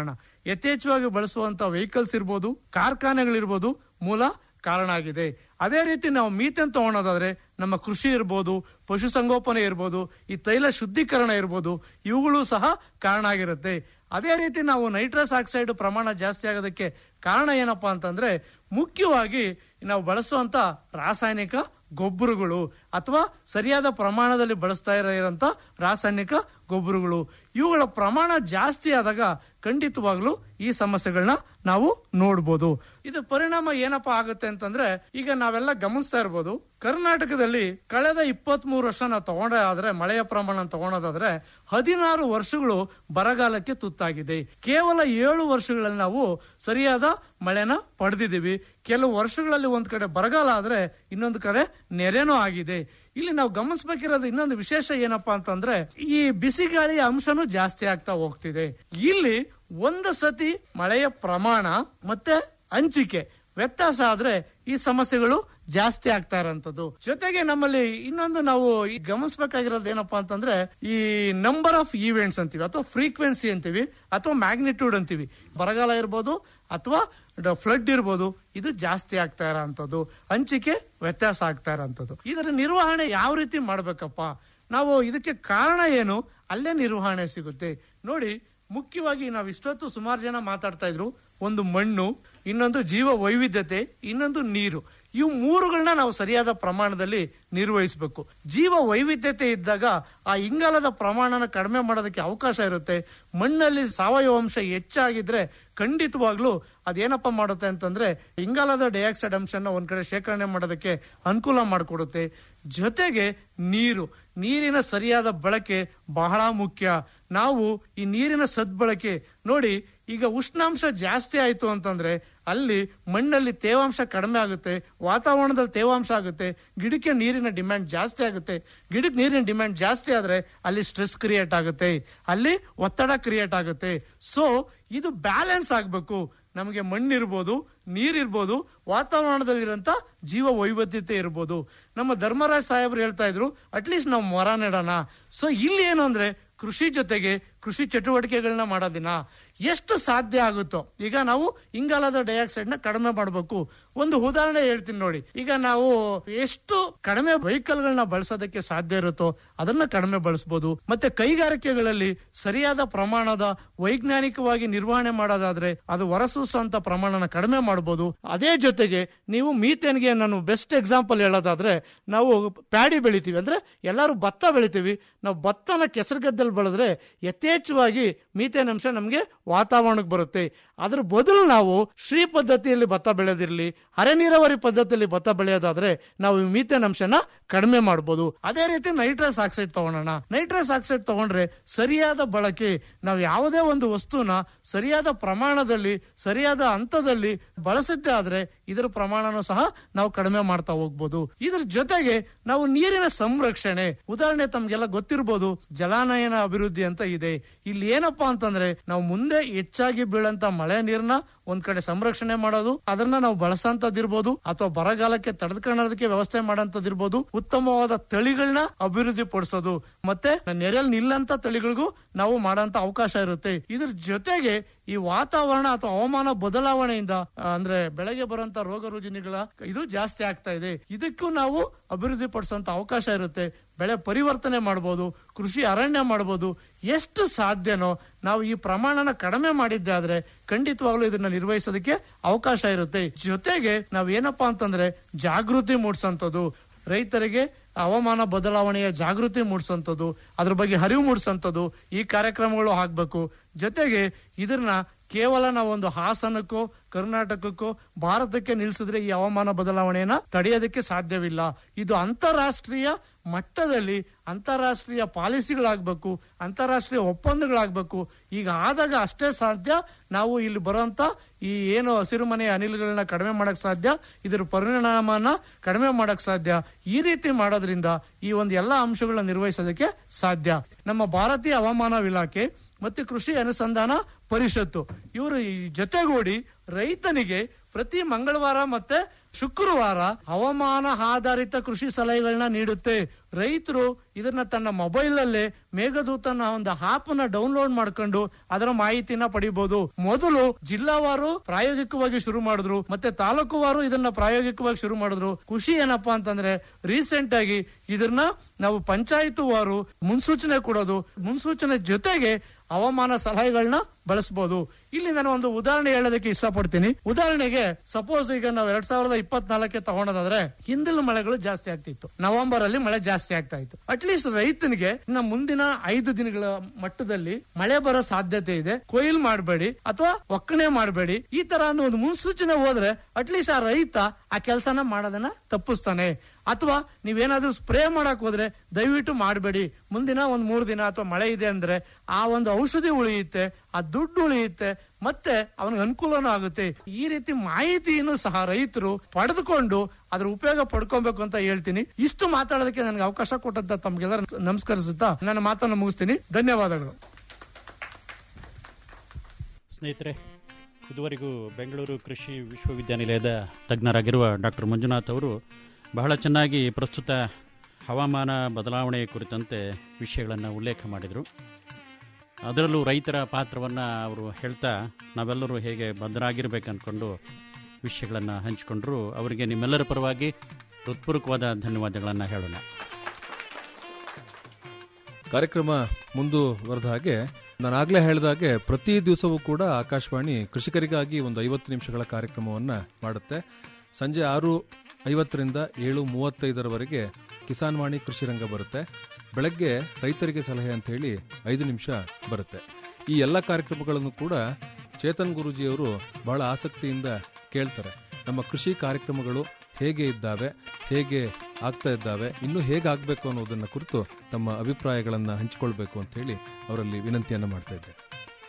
[SPEAKER 5] ಯಥೇಚ್ಛವಾಗಿ ಬಳಸುವಂತ ವೆಹಿಕಲ್ಸ್ ಇರ್ಬೋದು ಕಾರ್ಖಾನೆಗಳಿರ್ಬೋದು ಮೂಲ ಕಾರಣ ಆಗಿದೆ ಅದೇ ರೀತಿ ನಾವು ಮೀಥೇನ್ ತಗೊಳೋದಾದ್ರೆ ನಮ್ಮ ಕೃಷಿ ಇರ್ಬೋದು ಪಶುಸಂಗೋಪನೆ ಇರ್ಬೋದು ಈ ತೈಲ ಶುದ್ಧೀಕರಣ ಇರ್ಬೋದು ಇವುಗಳು ಸಹ ಕಾರಣ ಆಗಿರುತ್ತೆ ಅದೇ ರೀತಿ ನಾವು ನೈಟ್ರಸ್ ಆಕ್ಸೈಡ್ ಪ್ರಮಾಣ ಜಾಸ್ತಿ ಆಗೋದಕ್ಕೆ ಕಾರಣ ಏನಪ್ಪಾ ಅಂತಂದ್ರೆ ಮುಖ್ಯವಾಗಿ ನಾವು ಬಳಸುವಂತ ರಾಸಾಯನಿಕ ಗೊಬ್ಬರಗಳು ಅಥವಾ ಸರಿಯಾದ ಪ್ರಮಾಣದಲ್ಲಿ ಬಳಸ್ತಾ ಇರೋಂತ ರಾಸಾಯನಿಕ ಗೊಬ್ಬರಗಳು ಇವುಗಳ ಪ್ರಮಾಣ ಜಾಸ್ತಿ ಆದಾಗ ಖಂಡಿತವಾಗ್ಲೂ ಈ ಸಮಸ್ಯೆಗಳನ್ನ ನಾವು ನೋಡ್ಬೋದು ಇದು ಪರಿಣಾಮ ಏನಪ್ಪಾ ಆಗುತ್ತೆ ಅಂತಂದ್ರೆ ಈಗ ನಾವೆಲ್ಲ ಗಮನಿಸ್ತಾ ಇರ್ಬೋದು ಕರ್ನಾಟಕದಲ್ಲಿ ಕಳೆದ ಇಪ್ಪತ್ತ್ ಮೂರು ವರ್ಷ ನಾವು ತಗೊಂಡೇ ಆದ್ರೆ ಮಳೆಯ ಪ್ರಮಾಣ ತಗೊಳೋದಾದ್ರೆ ಹದಿನಾರು ವರ್ಷಗಳು ಬರಗಾಲಕ್ಕೆ ತುತ್ತಾಗಿದೆ ಕೇವಲ ಏಳು ವರ್ಷಗಳಲ್ಲಿ ನಾವು ಸರಿಯಾದ ಮಳೆನ ಪಡೆದಿದ್ದೀವಿ ಕೆಲವು ವರ್ಷಗಳಲ್ಲಿ ಒಂದ್ ಕಡೆ ಬರಗಾಲ ಆದ್ರೆ ಇನ್ನೊಂದು ಕಡೆ ನೆರೆನೂ ಆಗಿದೆ ಇಲ್ಲಿ ನಾವು ಗಮನಿಸಬೇಕಿರೋದು ಇನ್ನೊಂದು ವಿಶೇಷ ಏನಪ್ಪಾ ಅಂತಂದ್ರೆ ಈ ಬಿಸಿ ಗಾಳಿಯ ಅಂಶನೂ ಜಾಸ್ತಿ ಆಗ್ತಾ ಹೋಗ್ತಿದೆ ಇಲ್ಲಿ ಒಂದು ಸತಿ ಮಳೆಯ ಪ್ರಮಾಣ ಮತ್ತೆ ಹಂಚಿಕೆ ವ್ಯತ್ಯಾಸ ಆದ್ರೆ ಈ ಸಮಸ್ಯೆಗಳು ಜಾಸ್ತಿ ಆಗ್ತಾ ಇರೋಂಥದ್ದು ಜೊತೆಗೆ ನಮ್ಮಲ್ಲಿ ಇನ್ನೊಂದು ನಾವು ಈ ಗಮನಿಸಬೇಕಾಗಿರೋದು ಏನಪ್ಪಾ ಅಂತಂದ್ರೆ ಈ ನಂಬರ್ ಆಫ್ ಈವೆಂಟ್ಸ್ ಅಂತೀವಿ ಅಥವಾ ಫ್ರೀಕ್ವೆನ್ಸಿ ಅಂತೀವಿ ಅಥವಾ ಮ್ಯಾಗ್ನಿಟ್ಯೂಡ್ ಅಂತೀವಿ ಬರಗಾಲ ಇರ್ಬೋದು ಅಥವಾ ಫ್ಲಡ್ ಇರ್ಬೋದು ಇದು ಜಾಸ್ತಿ ಆಗ್ತಾ ಇರೋಂಥದ್ದು ಹಂಚಿಕೆ ವ್ಯತ್ಯಾಸ ಆಗ್ತಾ ಇರೋಂಥದ್ದು ಇದರ ನಿರ್ವಹಣೆ ಯಾವ ರೀತಿ ಮಾಡ್ಬೇಕಪ್ಪ ನಾವು ಇದಕ್ಕೆ ಕಾರಣ ಏನು ಅಲ್ಲೇ ನಿರ್ವಹಣೆ ಸಿಗುತ್ತೆ ನೋಡಿ ಮುಖ್ಯವಾಗಿ ನಾವು ಇಷ್ಟೊತ್ತು ಸುಮಾರು ಜನ ಮಾತಾಡ್ತಾ ಇದ್ರು ಒಂದು ಮಣ್ಣು ಇನ್ನೊಂದು ಜೀವ ವೈವಿಧ್ಯತೆ ಇನ್ನೊಂದು ನೀರು ಇವು ಮೂರುಗಳನ್ನ ನಾವು ಸರಿಯಾದ ಪ್ರಮಾಣದಲ್ಲಿ ನಿರ್ವಹಿಸಬೇಕು ಜೀವ ವೈವಿಧ್ಯತೆ ಇದ್ದಾಗ ಆ ಇಂಗಾಲದ ಪ್ರಮಾಣನ ಕಡಿಮೆ ಮಾಡೋದಕ್ಕೆ ಅವಕಾಶ ಇರುತ್ತೆ ಮಣ್ಣಲ್ಲಿ ಸಾವಯವ ಅಂಶ ಹೆಚ್ಚಾಗಿದ್ರೆ ಖಂಡಿತವಾಗ್ಲೂ ಅದೇನಪ್ಪ ಮಾಡುತ್ತೆ ಅಂತಂದ್ರೆ ಇಂಗಾಲದ ಡೈಆಕ್ಸೈಡ್ ಅಂಶನ ಒಂದ್ ಕಡೆ ಶೇಖರಣೆ ಮಾಡೋದಕ್ಕೆ ಅನುಕೂಲ ಮಾಡಿಕೊಡುತ್ತೆ ಜೊತೆಗೆ ನೀರು ನೀರಿನ ಸರಿಯಾದ ಬಳಕೆ ಬಹಳ ಮುಖ್ಯ ನಾವು ಈ ನೀರಿನ ಸದ್ಬಳಕೆ ನೋಡಿ ಈಗ ಉಷ್ಣಾಂಶ ಜಾಸ್ತಿ ಆಯ್ತು ಅಂತಂದ್ರೆ ಅಲ್ಲಿ ಮಣ್ಣಲ್ಲಿ ತೇವಾಂಶ ಕಡಿಮೆ ಆಗುತ್ತೆ ವಾತಾವರಣದಲ್ಲಿ ತೇವಾಂಶ ಆಗುತ್ತೆ ಗಿಡಕ್ಕೆ ನೀರಿನ ಡಿಮ್ಯಾಂಡ್ ಜಾಸ್ತಿ ಆಗುತ್ತೆ ಗಿಡಕ್ಕೆ ನೀರಿನ ಡಿಮ್ಯಾಂಡ್ ಜಾಸ್ತಿ ಆದ್ರೆ ಅಲ್ಲಿ ಸ್ಟ್ರೆಸ್ ಕ್ರಿಯೇಟ್ ಆಗುತ್ತೆ ಅಲ್ಲಿ ಒತ್ತಡ ಕ್ರಿಯೇಟ್ ಆಗುತ್ತೆ ಸೊ ಇದು ಬ್ಯಾಲೆನ್ಸ್ ಆಗ್ಬೇಕು ನಮಗೆ ಮಣ್ಣಿರ್ಬೋದು ನೀರಿರ್ಬೋದು ವಾತಾವರಣದಲ್ಲಿರೋಂಥ ಜೀವ ವೈವಿಧ್ಯತೆ ಇರ್ಬೋದು ನಮ್ಮ ಧರ್ಮರಾಜ್ ಸಾಹೇಬ್ರು ಹೇಳ್ತಾ ಇದ್ರು ಅಟ್ಲೀಸ್ಟ್ ನಾವು ಮರ ನೆಡೋಣ ಸೊ ಇಲ್ಲಿ ಏನು ಅಂದ್ರೆ ಕೃಷಿ ಜೊತೆಗೆ ಕೃಷಿ ಚಟುವಟಿಕೆಗಳನ್ನ ಮಾಡೋದಿನ ಎಷ್ಟು ಸಾಧ್ಯ ಆಗುತ್ತೋ ಈಗ ನಾವು ಇಂಗಾಲದ ಡೈಆಕ್ಸೈಡ್ ನ ಕಡಿಮೆ ಮಾಡಬೇಕು ಒಂದು ಉದಾಹರಣೆ ಹೇಳ್ತೀನಿ ನೋಡಿ ಈಗ ನಾವು ಎಷ್ಟು ಕಡಿಮೆ ವೆಹಿಕಲ್ ಗಳನ್ನ ಬಳಸೋದಕ್ಕೆ ಸಾಧ್ಯ ಇರುತ್ತೋ ಅದನ್ನ ಕಡಿಮೆ ಬಳಸಬಹುದು ಮತ್ತೆ ಕೈಗಾರಿಕೆಗಳಲ್ಲಿ ಸರಿಯಾದ ಪ್ರಮಾಣದ ವೈಜ್ಞಾನಿಕವಾಗಿ ನಿರ್ವಹಣೆ ಮಾಡೋದಾದ್ರೆ ಅದು ಹೊರಸೂಸುವಂತ ಪ್ರಮಾಣನ ಕಡಿಮೆ ಮಾಡಬಹುದು ಅದೇ ಜೊತೆಗೆ ನೀವು ಮೀಥೇನ್ಗೆ ನಾನು ಬೆಸ್ಟ್ ಎಕ್ಸಾಂಪಲ್ ಹೇಳೋದಾದ್ರೆ ನಾವು ಪ್ಯಾಡಿ ಬೆಳಿತೀವಿ ಅಂದ್ರೆ ಎಲ್ಲರೂ ಭತ್ತ ಬೆಳಿತೀವಿ ನಾವು ಭತ್ತನ ಕೆಸರು ಗದ್ದಲ್ಲಿ ಬೆಳೆದ್ರೆ ಯಥೇಚ್ಛವಾಗಿ ಮೀಥೇನ್ ಅಂಶ ನಮಗೆ ವಾತಾವರಣಕ್ಕೆ ಬರುತ್ತೆ ಅದ್ರ ಬದಲು ನಾವು ಶ್ರೀ ಪದ್ಧತಿಯಲ್ಲಿ ಭತ್ತ ಬೆಳೆದಿರಲಿ ಅರೆ ನೀರಾವರಿ ಪದ್ಧತಿಯಲ್ಲಿ ಭತ್ತ ಬೆಳೆಯೋದಾದ್ರೆ ನಾವು ಈ ಮೀಥೇನ್ ಅಂಶನ ಕಡಿಮೆ ಮಾಡಬಹುದು ಅದೇ ರೀತಿ ನೈಟ್ರಸ್ ಆಕ್ಸೈಡ್ ತಗೊಳ್ಳೋಣ ನೈಟ್ರಸ್ ಆಕ್ಸೈಡ್ ತಗೊಂಡ್ರೆ ಸರಿಯಾದ ಬಳಕೆ ನಾವು ಯಾವುದೇ ಒಂದು ವಸ್ತುನ ಸರಿಯಾದ ಪ್ರಮಾಣದಲ್ಲಿ ಸರಿಯಾದ ಹಂತದಲ್ಲಿ ಬಳಸಿದ್ದೆ ಆದ್ರೆ ಇದರ ಪ್ರಮಾಣನೂ ಸಹ ನಾವು ಕಡಿಮೆ ಮಾಡ್ತಾ ಹೋಗ್ಬೋದು ಇದ್ರ ಜೊತೆಗೆ ನಾವು ನೀರಿನ ಸಂರಕ್ಷಣೆ ಉದಾಹರಣೆ ತಮ್ಗೆಲ್ಲ ಗೊತ್ತಿರ್ಬೋದು ಜಲಾನಯನ ಅಭಿವೃದ್ಧಿ ಅಂತ ಇದೆ ಇಲ್ಲಿ ಏನಪ್ಪಾ ಅಂತಂದ್ರೆ ನಾವು ಮುಂದೆ ಹೆಚ್ಚಾಗಿ ಬೀಳಂತ ಮಳೆ ನೀರ್ನ ಒಂದ್ ಕಡೆ ಸಂರಕ್ಷಣೆ ಮಾಡೋದು ಅದನ್ನ ನಾವು ಬಳಸಂತದಿರ್ಬೋದು ಅಥವಾ ಬರಗಾಲಕ್ಕೆ ತಡೆದುಕೊಳ್ಳೋದಕ್ಕೆ ವ್ಯವಸ್ಥೆ ಮಾಡೋಂಥದ್ದಿರ್ಬೋದು ಉತ್ತಮವಾದ ತಳಿಗಳನ್ನ ಅಭಿವೃದ್ಧಿ ಪಡಿಸೋದು ಮತ್ತೆ ನೆರೆಯಲ್ಲಿ ನಿಲ್ಲಂತ ತಳಿಗಳಿಗೂ ನಾವು ಮಾಡೋಂತ ಅವಕಾಶ ಇರುತ್ತೆ ಇದ್ರ ಜೊತೆಗೆ ಈ ವಾತಾವರಣ ಅಥವಾ ಹವಾಮಾನ ಬದಲಾವಣೆಯಿಂದ ಆ, ಅಂದ್ರೆ ಬೆಳಗ್ಗೆ ಬರುವಂತ ರೋಗ ರುಜಿನಿಗಳ ಇದು ಜಾಸ್ತಿ ಆಗ್ತಾ ಇದೆ ಇದಕ್ಕೂ ನಾವು ಅಭಿವೃದ್ಧಿ ಪಡಿಸುವಂತ ಅವಕಾಶ ಇರುತ್ತೆ ಬೆಳೆ ಪರಿವರ್ತನೆ ಮಾಡಬಹುದು ಕೃಷಿ ಅರಣ್ಯ ಮಾಡಬಹುದು ಎಷ್ಟು ಸಾಧ್ಯನೋ ನಾವು ಈ ಪ್ರಮಾಣನ ಕಡಿಮೆ ಮಾಡಿದ್ದೆ ಆದ್ರೆ ಖಂಡಿತವಾಗ್ಲೂ ಇದನ್ನ ನಿರ್ವಹಿಸೋದಕ್ಕೆ ಅವಕಾಶ ಇರುತ್ತೆ ಜೊತೆಗೆ ನಾವ್ ಏನಪ್ಪಾ ಅಂತಂದ್ರೆ ಜಾಗೃತಿ ಮೂಡಿಸಂತದ್ದು ರೈತರಿಗೆ ಹವಾಮಾನ ಬದಲಾವಣೆಯ ಜಾಗೃತಿ ಮೂಡಿಸಂತದ್ದು ಅದ್ರ ಬಗ್ಗೆ ಅರಿವು ಮೂಡಿಸಂತದ್ದು ಈ ಕಾರ್ಯಕ್ರಮಗಳು ಆಗ್ಬೇಕು ಜೊತೆಗೆ ಇದನ್ನ ಕೇವಲ ನಾವೊಂದು ಹಾಸನಕ್ಕೋ ಕರ್ನಾಟಕಕ್ಕೋ ಭಾರತಕ್ಕೆ ನಿಲ್ಸಿದ್ರೆ ಈ ಹವಾಮಾನ ಬದಲಾವಣೆಯನ್ನ ತಡೆಯೋದಕ್ಕೆ ಸಾಧ್ಯವಿಲ್ಲ ಇದು ಅಂತಾರಾಷ್ಟ್ರೀಯ ಮಟ್ಟದಲ್ಲಿ ಅಂತಾರಾಷ್ಟ್ರೀಯ ಪಾಲಿಸಿಗಳಾಗಬೇಕು ಅಂತಾರಾಷ್ಟ್ರೀಯ ಒಪ್ಪಂದಗಳಾಗಬೇಕು ಈಗ ಆದಾಗ ಅಷ್ಟೇ ಸಾಧ್ಯ ನಾವು ಇಲ್ಲಿ ಬರುವಂತ ಈ ಏನು ಹಸಿರುಮನೆ ಅನಿಲಗಳನ್ನ ಕಡಿಮೆ ಮಾಡಕ್ ಸಾಧ್ಯ ಇದರ ಪರಿಣಾಮನ ಕಡಿಮೆ ಮಾಡಕ್ ಸಾಧ್ಯ ಈ ರೀತಿ ಮಾಡೋದ್ರಿಂದ ಈ ಒಂದು ಎಲ್ಲಾ ಅಂಶಗಳನ್ನ ನಿರ್ವಹಿಸೋದಕ್ಕೆ ಸಾಧ್ಯ ನಮ್ಮ ಭಾರತೀಯ ಹವಾಮಾನ ಇಲಾಖೆ ಮತ್ತೆ ಕೃಷಿ ಅನುಸಂಧಾನ ಪರಿಷತ್ತು ಇವರು ಈ ಜೊತೆಗೂಡಿ ರೈತನಿಗೆ ಪ್ರತಿ ಮಂಗಳವಾರ ಮತ್ತೆ ಶುಕ್ರವಾರ ಹವಾಮಾನ ಆಧಾರಿತ ಕೃಷಿ ಸಲಹೆಗಳನ್ನ ನೀಡುತ್ತೆ ರೈತರು ಇದನ್ನ ತನ್ನ ಮೊಬೈಲ್ ಅಲ್ಲೇ ಮೇಘದೂತನ ಒಂದು ಆಪ್ ನ ಡೌನ್ಲೋಡ್ ಮಾಡ್ಕೊಂಡು ಅದರ ಮಾಹಿತಿನ ಪಡಿಬಹುದು ಮೊದಲು ಜಿಲ್ಲಾವಾರು ಪ್ರಾಯೋಗಿಕವಾಗಿ ಶುರು ಮಾಡಿದ್ರು ಮತ್ತೆ ತಾಲೂಕುವಾರು ಇದನ್ನ ಪ್ರಾಯೋಗಿಕವಾಗಿ ಶುರು ಮಾಡಿದ್ರು ಖುಷಿ ಏನಪ್ಪಾ ಅಂತಂದ್ರೆ ರೀಸೆಂಟ್ ಆಗಿ ಇದನ್ನ ನಾವು ಪಂಚಾಯತ್ ವಾರು ಮುನ್ಸೂಚನೆ ಕೊಡೋದು ಮುನ್ಸೂಚನೆ ಜೊತೆಗೆ ಹವಾಮಾನ ಸಲಹೆಗಳನ್ನ ಬಳಸಬಹುದು ಇಲ್ಲಿ ನಾನು ಒಂದು ಉದಾಹರಣೆ ಹೇಳೋದಕ್ಕೆ ಇಷ್ಟಪಡ್ತೀನಿ ಉದಾಹರಣೆಗೆ ಸಪೋಸ್ ಈಗ ನಾವು ಎರಡ್ ಸಾವಿರದ ಇಪ್ಪತ್ನಾಲ್ಕಕ್ಕೆ ತಗೊಂಡೋದಾದ್ರೆ ಹಿಂದಿನ ಮಳೆಗಳು ಜಾಸ್ತಿ ಆಗ್ತಿತ್ತು ನವೆಂಬರ್ ಅಲ್ಲಿ ಮಳೆ ಜಾಸ್ತಿ ಆಗ್ತಾ ಇತ್ತು ಅಟ್ಲೀಸ್ಟ್ ರೈತನಿಗೆ ಇನ್ನ ಮುಂದಿನ ಐದು ದಿನಗಳ ಮಟ್ಟದಲ್ಲಿ ಮಳೆ ಬರೋ ಸಾಧ್ಯತೆ ಇದೆ ಕೊಯ್ಲು ಮಾಡಬೇಡಿ ಅಥವಾ ಒಕ್ಕಣೆ ಮಾಡಬೇಡಿ ಈ ತರ ಅನ್ನೋ ಒಂದು ಮುನ್ಸೂಚನೆ ಹೋದ್ರೆ ಅಟ್ಲೀಸ್ಟ್ ಆ ರೈತ ಆ ಕೆಲಸನ ಮಾಡೋದನ್ನ ತಪ್ಪಿಸ್ತಾನೆ ಅಥವಾ ನೀವೇನಾದ್ರೂ ಸ್ಪ್ರೇ ಮಾಡಕ್ ಹೋದ್ರೆ ದಯವಿಟ್ಟು ಮಾಡಬೇಡಿ ಮುಂದಿನ ಒಂದ್ ಮೂರು ದಿನ ಅಥವಾ ಮಳೆ ಇದೆ ಅಂದ್ರೆ ಆ ಒಂದು ಔಷಧಿ ಉಳಿಯುತ್ತೆ ಆ ದುಡ್ಡು ಉಳಿಯುತ್ತೆ ಮತ್ತೆ ಅವನಿಗೆ ಅನುಕೂಲನೂ ಆಗುತ್ತೆ ಈ ರೀತಿ ಮಾಹಿತಿಯನ್ನು ಸಹ ರೈತರು ಪಡೆದುಕೊಂಡು ಅದ್ರ ಉಪಯೋಗ ಪಡ್ಕೊಬೇಕು ಅಂತ ಹೇಳ್ತೀನಿ ಇಷ್ಟು ಮಾತಾಡೋದಕ್ಕೆ ನನಗೆ ಅವಕಾಶ ಕೊಟ್ಟಂತ ತಮ್ಗೆಲ್ಲರ ನಮಸ್ಕರಿಸುತ್ತಾ ನನ್ನ ಮಾತನ್ನು ಮುಗಿಸ್ತೀನಿ ಧನ್ಯವಾದಗಳು
[SPEAKER 2] ಸ್ನೇಹಿತರೆ ಇದುವರೆಗೂ ಬೆಂಗಳೂರು ಕೃಷಿ ವಿಶ್ವವಿದ್ಯಾನಿಲಯದ ತಜ್ಞರಾಗಿರುವ ಡಾಕ್ಟರ್ ಮಂಜುನಾಥ್ ಅವರು ಬಹಳ ಚೆನ್ನಾಗಿ ಪ್ರಸ್ತುತ ಹವಾಮಾನ ಬದಲಾವಣೆ ಕುರಿತಂತೆ ವಿಷಯಗಳನ್ನು ಉಲ್ಲೇಖ ಮಾಡಿದರು ಅದರಲ್ಲೂ ರೈತರ ಪಾತ್ರವನ್ನು ಅವರು ಹೇಳ್ತಾ ನಾವೆಲ್ಲರೂ ಹೇಗೆ ಬದ್ಧರಾಗಿರ್ಬೇಕು ಅಂದ್ಕೊಂಡು ವಿಷಯಗಳನ್ನು ಹಂಚಿಕೊಂಡ್ರು ಅವರಿಗೆ ನಿಮ್ಮೆಲ್ಲರ ಪರವಾಗಿ ಹೃತ್ಪೂರ್ವಕವಾದ ಧನ್ಯವಾದಗಳನ್ನು ಹೇಳೋಣ
[SPEAKER 4] ಕಾರ್ಯಕ್ರಮ ಮುಂದುವರೆದ ಹಾಗೆ ನಾನು ಆಗ್ಲೇ ಹೇಳಿದ ಹಾಗೆ ಪ್ರತಿ ದಿವಸವೂ ಕೂಡ ಆಕಾಶವಾಣಿ ಕೃಷಿಕರಿಗಾಗಿ ಒಂದು ಐವತ್ತು ನಿಮಿಷಗಳ ಕಾರ್ಯಕ್ರಮವನ್ನ ಮಾಡುತ್ತೆ ಸಂಜೆ ಆರು ಐವತ್ತರಿಂದ ಏಳು ಮೂವತ್ತೈದರವರೆಗೆ ಕಿಸಾನ್ ವಾಣಿ ಕೃಷಿ ರಂಗ ಬರುತ್ತೆ ಬೆಳಗ್ಗೆ ರೈತರಿಗೆ ಸಲಹೆ ಅಂತ ಹೇಳಿ ಐದು ನಿಮಿಷ ಬರುತ್ತೆ ಈ ಎಲ್ಲ ಕಾರ್ಯಕ್ರಮಗಳನ್ನು ಕೂಡ ಚೇತನ್ ಗುರೂಜಿಯವರು ಬಹಳ ಆಸಕ್ತಿಯಿಂದ ಕೇಳ್ತಾರೆ ನಮ್ಮ ಕೃಷಿ ಕಾರ್ಯಕ್ರಮಗಳು ಹೇಗೆ ಇದ್ದಾವೆ ಹೇಗೆ ಆಗ್ತಾ ಇದ್ದಾವೆ ಇನ್ನೂ ಹೇಗೆ ಆಗಬೇಕು ಅನ್ನೋದನ್ನ ಕುರಿತು ತಮ್ಮ ಅಭಿಪ್ರಾಯಗಳನ್ನು ಹಂಚಿಕೊಳ್ಬೇಕು ಅಂತ ಹೇಳಿ ಅವರಲ್ಲಿ ವಿನಂತಿಯನ್ನು ಮಾಡ್ತಾ ಇದ್ದೆ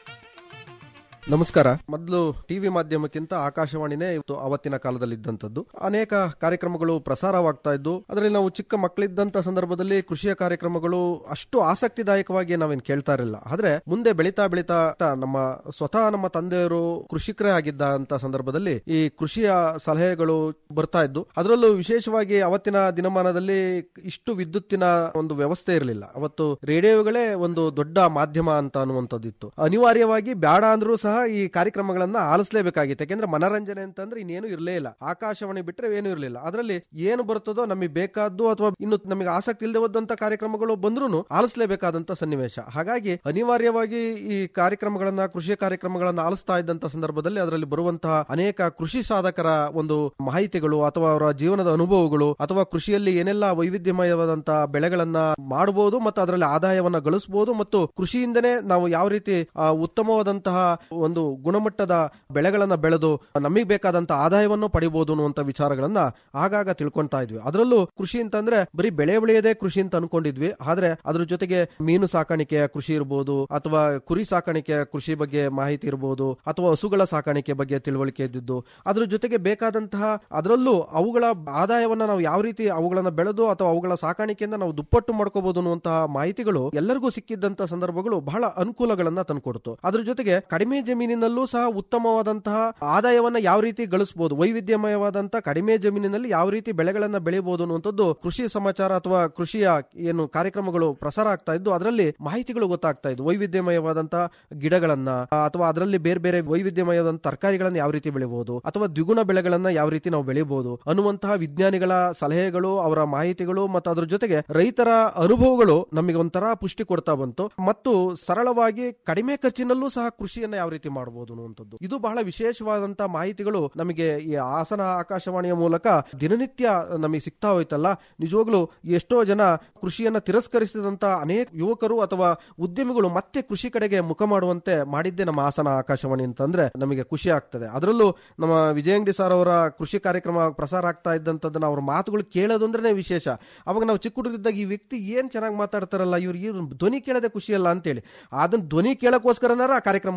[SPEAKER 6] ನಮಸ್ಕಾರ ಮೊದಲು ಟಿವಿ ಮಾಧ್ಯಮಕ್ಕಿಂತ ಆಕಾಶವಾಣಿನೇ ಇವತ್ತು ಅವತ್ತಿನ ಕಾಲದಲ್ಲಿ ಇದ್ದಂಥದ್ದು ಅನೇಕ ಕಾರ್ಯಕ್ರಮಗಳು ಪ್ರಸಾರವಾಗ್ತಾ ಇದ್ದು ಅದರಲ್ಲಿ ನಾವು ಚಿಕ್ಕ ಮಕ್ಕಳಿದ್ದಂತ ಸಂದರ್ಭದಲ್ಲಿ ಕೃಷಿಯ ಕಾರ್ಯಕ್ರಮಗಳು ಅಷ್ಟು ಆಸಕ್ತಿದಾಯಕವಾಗಿ ನಾವೇನ್ ಕೇಳ್ತಾ ಇರಲಿಲ್ಲ ಆದ್ರೆ ಮುಂದೆ ಬೆಳೀತಾ ಬೆಳೀತಾ ನಮ್ಮ ಸ್ವತಃ ನಮ್ಮ ತಂದೆಯವರು ಕೃಷಿಕರೇ ಆಗಿದ್ದ ಅಂತ ಸಂದರ್ಭದಲ್ಲಿ ಈ ಕೃಷಿಯ ಸಲಹೆಗಳು ಬರ್ತಾ ಇದ್ದು ಅದರಲ್ಲೂ ವಿಶೇಷವಾಗಿ ಅವತ್ತಿನ ದಿನಮಾನದಲ್ಲಿ ಇಷ್ಟು ವಿದ್ಯುತ್ತಿನ ಒಂದು ವ್ಯವಸ್ಥೆ ಇರಲಿಲ್ಲ ಅವತ್ತು ರೇಡಿಯೋಗಳೇ ಒಂದು ದೊಡ್ಡ ಮಾಧ್ಯಮ ಅಂತ ಅನ್ನುವಂಥದ್ದಿತ್ತು ಅನಿವಾರ್ಯವಾಗಿ ಬೇಡ ಅಂದ್ರೂ ಸಹ ಈ ಕಾರ್ಯಕ್ರಮಗಳನ್ನ ಆಲಿಸಲೇಬೇಕಾಗಿತ್ತು ಯಾಕೆಂದ್ರೆ ಮನರಂಜನೆ ಅಂತಂದ್ರೆ ಇನ್ನೇನು ಇರಲೇ ಇಲ್ಲ ಆಕಾಶವಾಣಿ ಬಿಟ್ರೆ ಏನೂ ಇರಲಿಲ್ಲ ಅದರಲ್ಲಿ ಏನು ಬರ್ತದೋ ನಮಗೆ ಬೇಕಾದ್ದು ಅಥವಾ ಇನ್ನು ನಮಗೆ ಆಸಕ್ತಿ ಇಲ್ಲದೆ ಹೋದಂತ ಕಾರ್ಯಕ್ರಮಗಳು ಬಂದ್ರೂ ಆಲಿಸಲೇಬೇಕಾದಂತ ಸನ್ನಿವೇಶ ಹಾಗಾಗಿ ಅನಿವಾರ್ಯವಾಗಿ ಈ ಕಾರ್ಯಕ್ರಮಗಳನ್ನ ಕೃಷಿ ಕಾರ್ಯಕ್ರಮಗಳನ್ನ ಆಲಿಸ್ತಾ ಇದ್ದಂತ ಸಂದರ್ಭದಲ್ಲಿ ಅದರಲ್ಲಿ ಬರುವಂತಹ ಅನೇಕ ಕೃಷಿ ಸಾಧಕರ ಒಂದು ಮಾಹಿತಿಗಳು ಅಥವಾ ಅವರ ಜೀವನದ ಅನುಭವಗಳು ಅಥವಾ ಕೃಷಿಯಲ್ಲಿ ಏನೆಲ್ಲ ವೈವಿಧ್ಯಮಯವಾದಂತಹ ಬೆಳೆಗಳನ್ನ ಮಾಡಬಹುದು ಮತ್ತು ಅದರಲ್ಲಿ ಆದಾಯವನ್ನ ಗಳಿಸಬಹುದು ಮತ್ತು ಕೃಷಿಯಿಂದನೇ ನಾವು ಯಾವ ರೀತಿ ಆ, ಉತ್ತಮವಾದಂತಹ ಒಂದು ಗುಣಮಟ್ಟದ ಬೆಳೆಗಳನ್ನ ಬೆಳೆದು ನಮಗೆ ಬೇಕಾದಂತ ಆದಾಯವನ್ನು ಪಡಿಬಹುದು ಅನ್ನುವಂತ ವಿಚಾರಗಳನ್ನ ಆಗಾಗ ತಿಳ್ಕೊಂತಾ ಇದ್ವಿ ಅದರಲ್ಲೂ ಕೃಷಿ ಅಂತಂದ್ರೆ ಬರೀ ಬೆಳೆ ಬೆಳೆಯದೇ ಕೃಷಿ ಅಂತ ಅನ್ಕೊಂಡಿದ್ವಿ ಆದ್ರೆ ಅದ್ರ ಜೊತೆಗೆ ಮೀನು ಸಾಕಾಣಿಕೆಯ ಕೃಷಿ ಇರಬಹುದು ಅಥವಾ ಕುರಿ ಸಾಕಾಣಿಕೆಯ ಕೃಷಿ ಬಗ್ಗೆ ಮಾಹಿತಿ ಇರಬಹುದು ಅಥವಾ ಹಸುಗಳ ಸಾಕಾಣಿಕೆ ಬಗ್ಗೆ ತಿಳುವಳಿಕೆ ಇದ್ದಿದ್ದು ಅದ್ರ ಜೊತೆಗೆ ಬೇಕಾದಂತಹ ಅದರಲ್ಲೂ ಅವುಗಳ ಆದಾಯವನ್ನ ನಾವು ಯಾವ ರೀತಿ ಅವುಗಳನ್ನ ಬೆಳೆದು ಅಥವಾ ಅವುಗಳ ಸಾಕಾಣಿಕೆಯಿಂದ ನಾವು ದುಪ್ಪಟ್ಟು ಮಾಡ್ಕೋಬಹುದು ಅನ್ನುವಂತಹ ಮಾಹಿತಿಗಳು ಎಲ್ಲರಿಗೂ ಸಿಕ್ಕಿದ್ದಂತ ಸಂದರ್ಭಗಳು ಬಹಳ ಅನುಕೂಲಗಳನ್ನ ತಂದ್ಕೊಡ್ತು ಅದ್ರ ಜೊತೆಗೆ ಕಡಿಮೆ ಜಮೀನಿನಲ್ಲೂ ಸಹ ಉತ್ತಮವಾದಂತಹ ಆದಾಯವನ್ನ ಯಾವ ರೀತಿ ಗಳಿಸಬಹುದು ವೈವಿಧ್ಯಮಯವಾದಂತಹ ಕಡಿಮೆ ಜಮೀನಿನಲ್ಲಿ ಯಾವ ರೀತಿ ಬೆಳೆಗಳನ್ನ ಬೆಳೆಯಬಹುದು ಅನ್ನುವಂಥದ್ದು ಕೃಷಿ ಸಮಾಚಾರ ಅಥವಾ ಕೃಷಿಯ ಏನು ಕಾರ್ಯಕ್ರಮಗಳು ಪ್ರಸಾರ ಆಗ್ತಾ ಇದ್ದು ಅದರಲ್ಲಿ ಮಾಹಿತಿಗಳು ಗೊತ್ತಾಗ್ತಾ ಇದ್ದು ವೈವಿಧ್ಯಮಯವಾದಂತಹ ಗಿಡಗಳನ್ನ ಆ, ಅಥವಾ ಅದರಲ್ಲಿ ಬೇರೆ ಬೇರೆ ವೈವಿಧ್ಯಮಯವಾದಂತಹ ತರಕಾರಿಗಳನ್ನ ಯಾವ ರೀತಿ ಬೆಳೆಯಬಹುದು ಅಥವಾ ದ್ವಿಗುಣ ಬೆಳೆಗಳನ್ನ ಯಾವ ರೀತಿ ನಾವು ಬೆಳೆಯಬಹುದು ಅನ್ನುವಂತಹ ವಿಜ್ಞಾನಿಗಳ ಸಲಹೆಗಳು ಅವರ ಮಾಹಿತಿಗಳು ಮತ್ತು ಅದ್ರ ಜೊತೆಗೆ ರೈತರ ಅನುಭವಗಳು ನಮಗೆ ಒಂಥರ ಪುಷ್ಟಿ ಕೊಡ್ತಾ ಬಂತು ಮತ್ತು ಸರಳವಾಗಿ ಕಡಿಮೆ ಖರ್ಚಿನಲ್ಲೂ ಸಹ ಕೃಷಿಯನ್ನ ಯಾವ ರೀತಿ ಮಾಡಬಹುದು ಅನ್ನುವಂಥದ್ದು ಇದು ಬಹಳ ವಿಶೇಷವಾದಂತಹ ಮಾಹಿತಿಗಳು ನಮಗೆ ಈ ಹಾಸನ ಆಕಾಶವಾಣಿಯ ಮೂಲಕ ದಿನನಿತ್ಯ ನಮಗೆ ಸಿಗ್ತಾ ಹೋಯ್ತಲ್ಲ ನಿಜವಾಗ್ಲೂ ಎಷ್ಟೋ ಜನ ಕೃಷಿಯನ್ನ ತಿರಸ್ಕರಿಸಿದಂತ ಅನೇಕ ಯುವಕರು ಅಥವಾ ಉದ್ಯಮಿಗಳು ಮತ್ತೆ ಕೃಷಿ ಕಡೆಗೆ ಮುಖ ಮಾಡುವಂತೆ ಮಾಡಿದ್ದೆ ನಮ್ಮ ಹಾಸನ ಆಕಾಶವಾಣಿ ಅಂತಂದ್ರೆ ನಮಗೆ ಖುಷಿ ಆಗ್ತದೆ ಅದರಲ್ಲೂ ನಮ್ಮ ವಿಜಯಂಗಡಿ ಸರ್ ಅವರ ಕೃಷಿ ಕಾರ್ಯಕ್ರಮ ಪ್ರಸಾರ ಆಗ್ತಾ ಇದ್ದಂತದನ್ನ ಅವ್ರ ಮಾತುಗಳು ಕೇಳೋದಂದ್ರೆ ವಿಶೇಷ ಅವಾಗ ನಾವು ಚಿಕ್ಕ ಹುಡುಗರಿದ್ದಾಗ ಈ ವ್ಯಕ್ತಿ ಏನ್ ಚೆನ್ನಾಗಿ ಮಾತಾಡ್ತಾರಲ್ಲ ಇವ್ರು ಇವ್ರು ಧ್ವನಿ ಕೇಳದೆ ಖುಷಿ ಅಲ್ಲ ಅಂತೇಳಿ ಅದನ್ನ ಧ್ವನಿ ಕೇಳಕ್ಕೋಸ್ಕರನಾರ ಆ ಕಾರ್ಯಕ್ರಮವನ್ನು ಆಲಿಸ್ತಾ ಇದ್ವಿ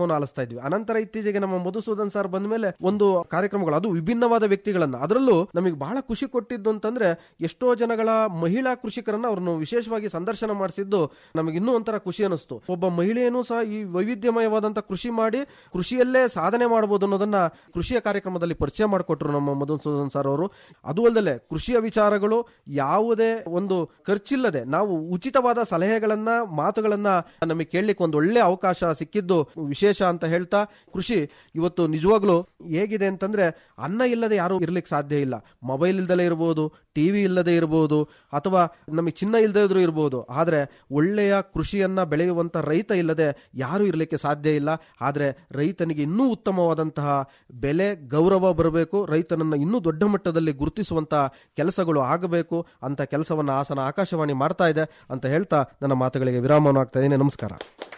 [SPEAKER 6] ಇದ್ವಿ ಅನಂತರ ಇತ್ತೀಚೆಗೆ ನಮ್ಮ ಮಧುಸೂದನ್ ಸರ್ ಬಂದ ಮೇಲೆ ಒಂದು ಕಾರ್ಯಕ್ರಮಗಳು ಅದು ವಿಭಿನ್ನವಾದ ವ್ಯಕ್ತಿಗಳನ್ನ ಅದರಲ್ಲೂ ನಮಗೆ ಬಹಳ ಖುಷಿ ಕೊಟ್ಟಿದ್ದು ಅಂತಂದ್ರೆ ಎಷ್ಟೋ ಜನಗಳ ಮಹಿಳಾ ಕೃಷಿಕರನ್ನ ಅವ್ರನ್ನು ವಿಶೇಷವಾಗಿ ಸಂದರ್ಶನ ಮಾಡಿಸಿದ್ದು ನಮಗೆ ಇನ್ನೂ ಒಂಥರ ಖುಷಿ ಅನಿಸ್ತು ಒಬ್ಬ ಮಹಿಳೆಯೂ ಸಹ ಈ ವೈವಿಧ್ಯಮಯವಾದಂತ ಕೃಷಿ ಮಾಡಿ ಕೃಷಿಯಲ್ಲೇ ಸಾಧನೆ ಮಾಡಬಹುದು ಅನ್ನೋದನ್ನ ಕೃಷಿಯ ಕಾರ್ಯಕ್ರಮದಲ್ಲಿ ಪರಿಚಯ ಮಾಡಿಕೊಟ್ರು ನಮ್ಮ ಮಧುಸೂದನ್ ಸರ್ ಅವರು ಅದು ಅಲ್ಲದೆ ಕೃಷಿಯ ವಿಚಾರಗಳು ಯಾವುದೇ ಒಂದು ಖರ್ಚಿಲ್ಲದೆ ನಾವು ಉಚಿತವಾದ ಸಲಹೆಗಳನ್ನ ಮಾತುಗಳನ್ನ ನಮಗೆ ಕೇಳಲಿಕ್ಕೆ ಒಂದು ಒಳ್ಳೆ ಅವಕಾಶ ಸಿಕ್ಕಿದ್ದು ವಿಶೇಷ ಅಂತ ಹೇಳ್ತಾ ಕೃಷಿ ಇವತ್ತು ನಿಜವಾಗ್ಲೂ ಹೇಗಿದೆ ಅಂತಂದ್ರೆ ಅನ್ನ ಇಲ್ಲದೆ ಯಾರು ಇರ್ಲಿಕ್ಕೆ ಸಾಧ್ಯ ಇಲ್ಲ ಮೊಬೈಲ್ ಇಲ್ದಲೇ ಇರಬಹುದು ಟಿವಿ ಇಲ್ಲದೆ ಇರಬಹುದು ಅಥವಾ ನಮಗೆ ಚಿನ್ನ ಇಲ್ಲದೆ ಇದ್ರೂ ಇರಬಹುದು ಆದ್ರೆ ಒಳ್ಳೆಯ ಕೃಷಿಯನ್ನ ಬೆಳೆಯುವಂತ ರೈತ ಇಲ್ಲದೆ ಯಾರು ಇರಲಿಕ್ಕೆ ಸಾಧ್ಯ ಇಲ್ಲ ಆದ್ರೆ ರೈತನಿಗೆ ಇನ್ನೂ ಉತ್ತಮವಾದಂತಹ ಬೆಲೆ ಗೌರವ ಬರಬೇಕು ರೈತನನ್ನ ಇನ್ನೂ ದೊಡ್ಡ ಮಟ್ಟದಲ್ಲಿ ಗುರುತಿಸುವಂತ ಕೆಲಸಗಳು ಆಗಬೇಕು ಅಂತ ಕೆಲಸವನ್ನ ಹಾಸನ ಆಕಾಶವಾಣಿ ಮಾಡ್ತಾ ಇದೆ ಅಂತ ಹೇಳ್ತಾ ನನ್ನ ಮಾತುಗಳಿಗೆ ವಿರಾಮವನ್ನು ಆಗ್ತಾ ಇದ್ದೇನೆ ನಮಸ್ಕಾರ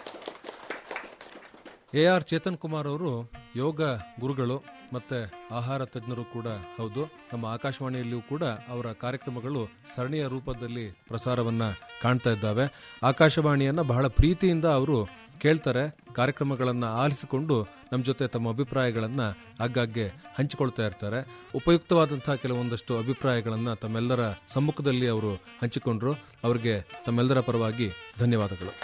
[SPEAKER 4] ಎ ಆರ್ ಚೇತನ್ ಕುಮಾರ್ ಅವರು ಯೋಗ ಗುರುಗಳು ಮತ್ತೆ ಆಹಾರ ತಜ್ಞರು ಕೂಡ ಹೌದು ನಮ್ಮ ಆಕಾಶವಾಣಿಯಲ್ಲಿಯೂ ಕೂಡ ಅವರ ಕಾರ್ಯಕ್ರಮಗಳು ಸರಣಿಯ ರೂಪದಲ್ಲಿ ಪ್ರಸಾರವನ್ನ ಕಾಣ್ತಾ ಇದ್ದಾವೆ ಆಕಾಶವಾಣಿಯನ್ನ ಬಹಳ ಪ್ರೀತಿಯಿಂದ ಅವರು ಕೇಳ್ತಾರೆ ಕಾರ್ಯಕ್ರಮಗಳನ್ನ ಆಲಿಸಿಕೊಂಡು ನಮ್ಮ ಜೊತೆ ತಮ್ಮ ಅಭಿಪ್ರಾಯಗಳನ್ನ ಆಗಾಗ್ಗೆ ಹಂಚಿಕೊಳ್ತಾ ಇರ್ತಾರೆ ಉಪಯುಕ್ತವಾದಂತಹ ಕೆಲವೊಂದಷ್ಟು ಅಭಿಪ್ರಾಯಗಳನ್ನ ತಮ್ಮೆಲ್ಲರ ಸಮ್ಮುಖದಲ್ಲಿ ಅವರು ಹಂಚಿಕೊಂಡ್ರು ಅವರಿಗೆ ತಮ್ಮೆಲ್ಲರ ಪರವಾಗಿ ಧನ್ಯವಾದಗಳು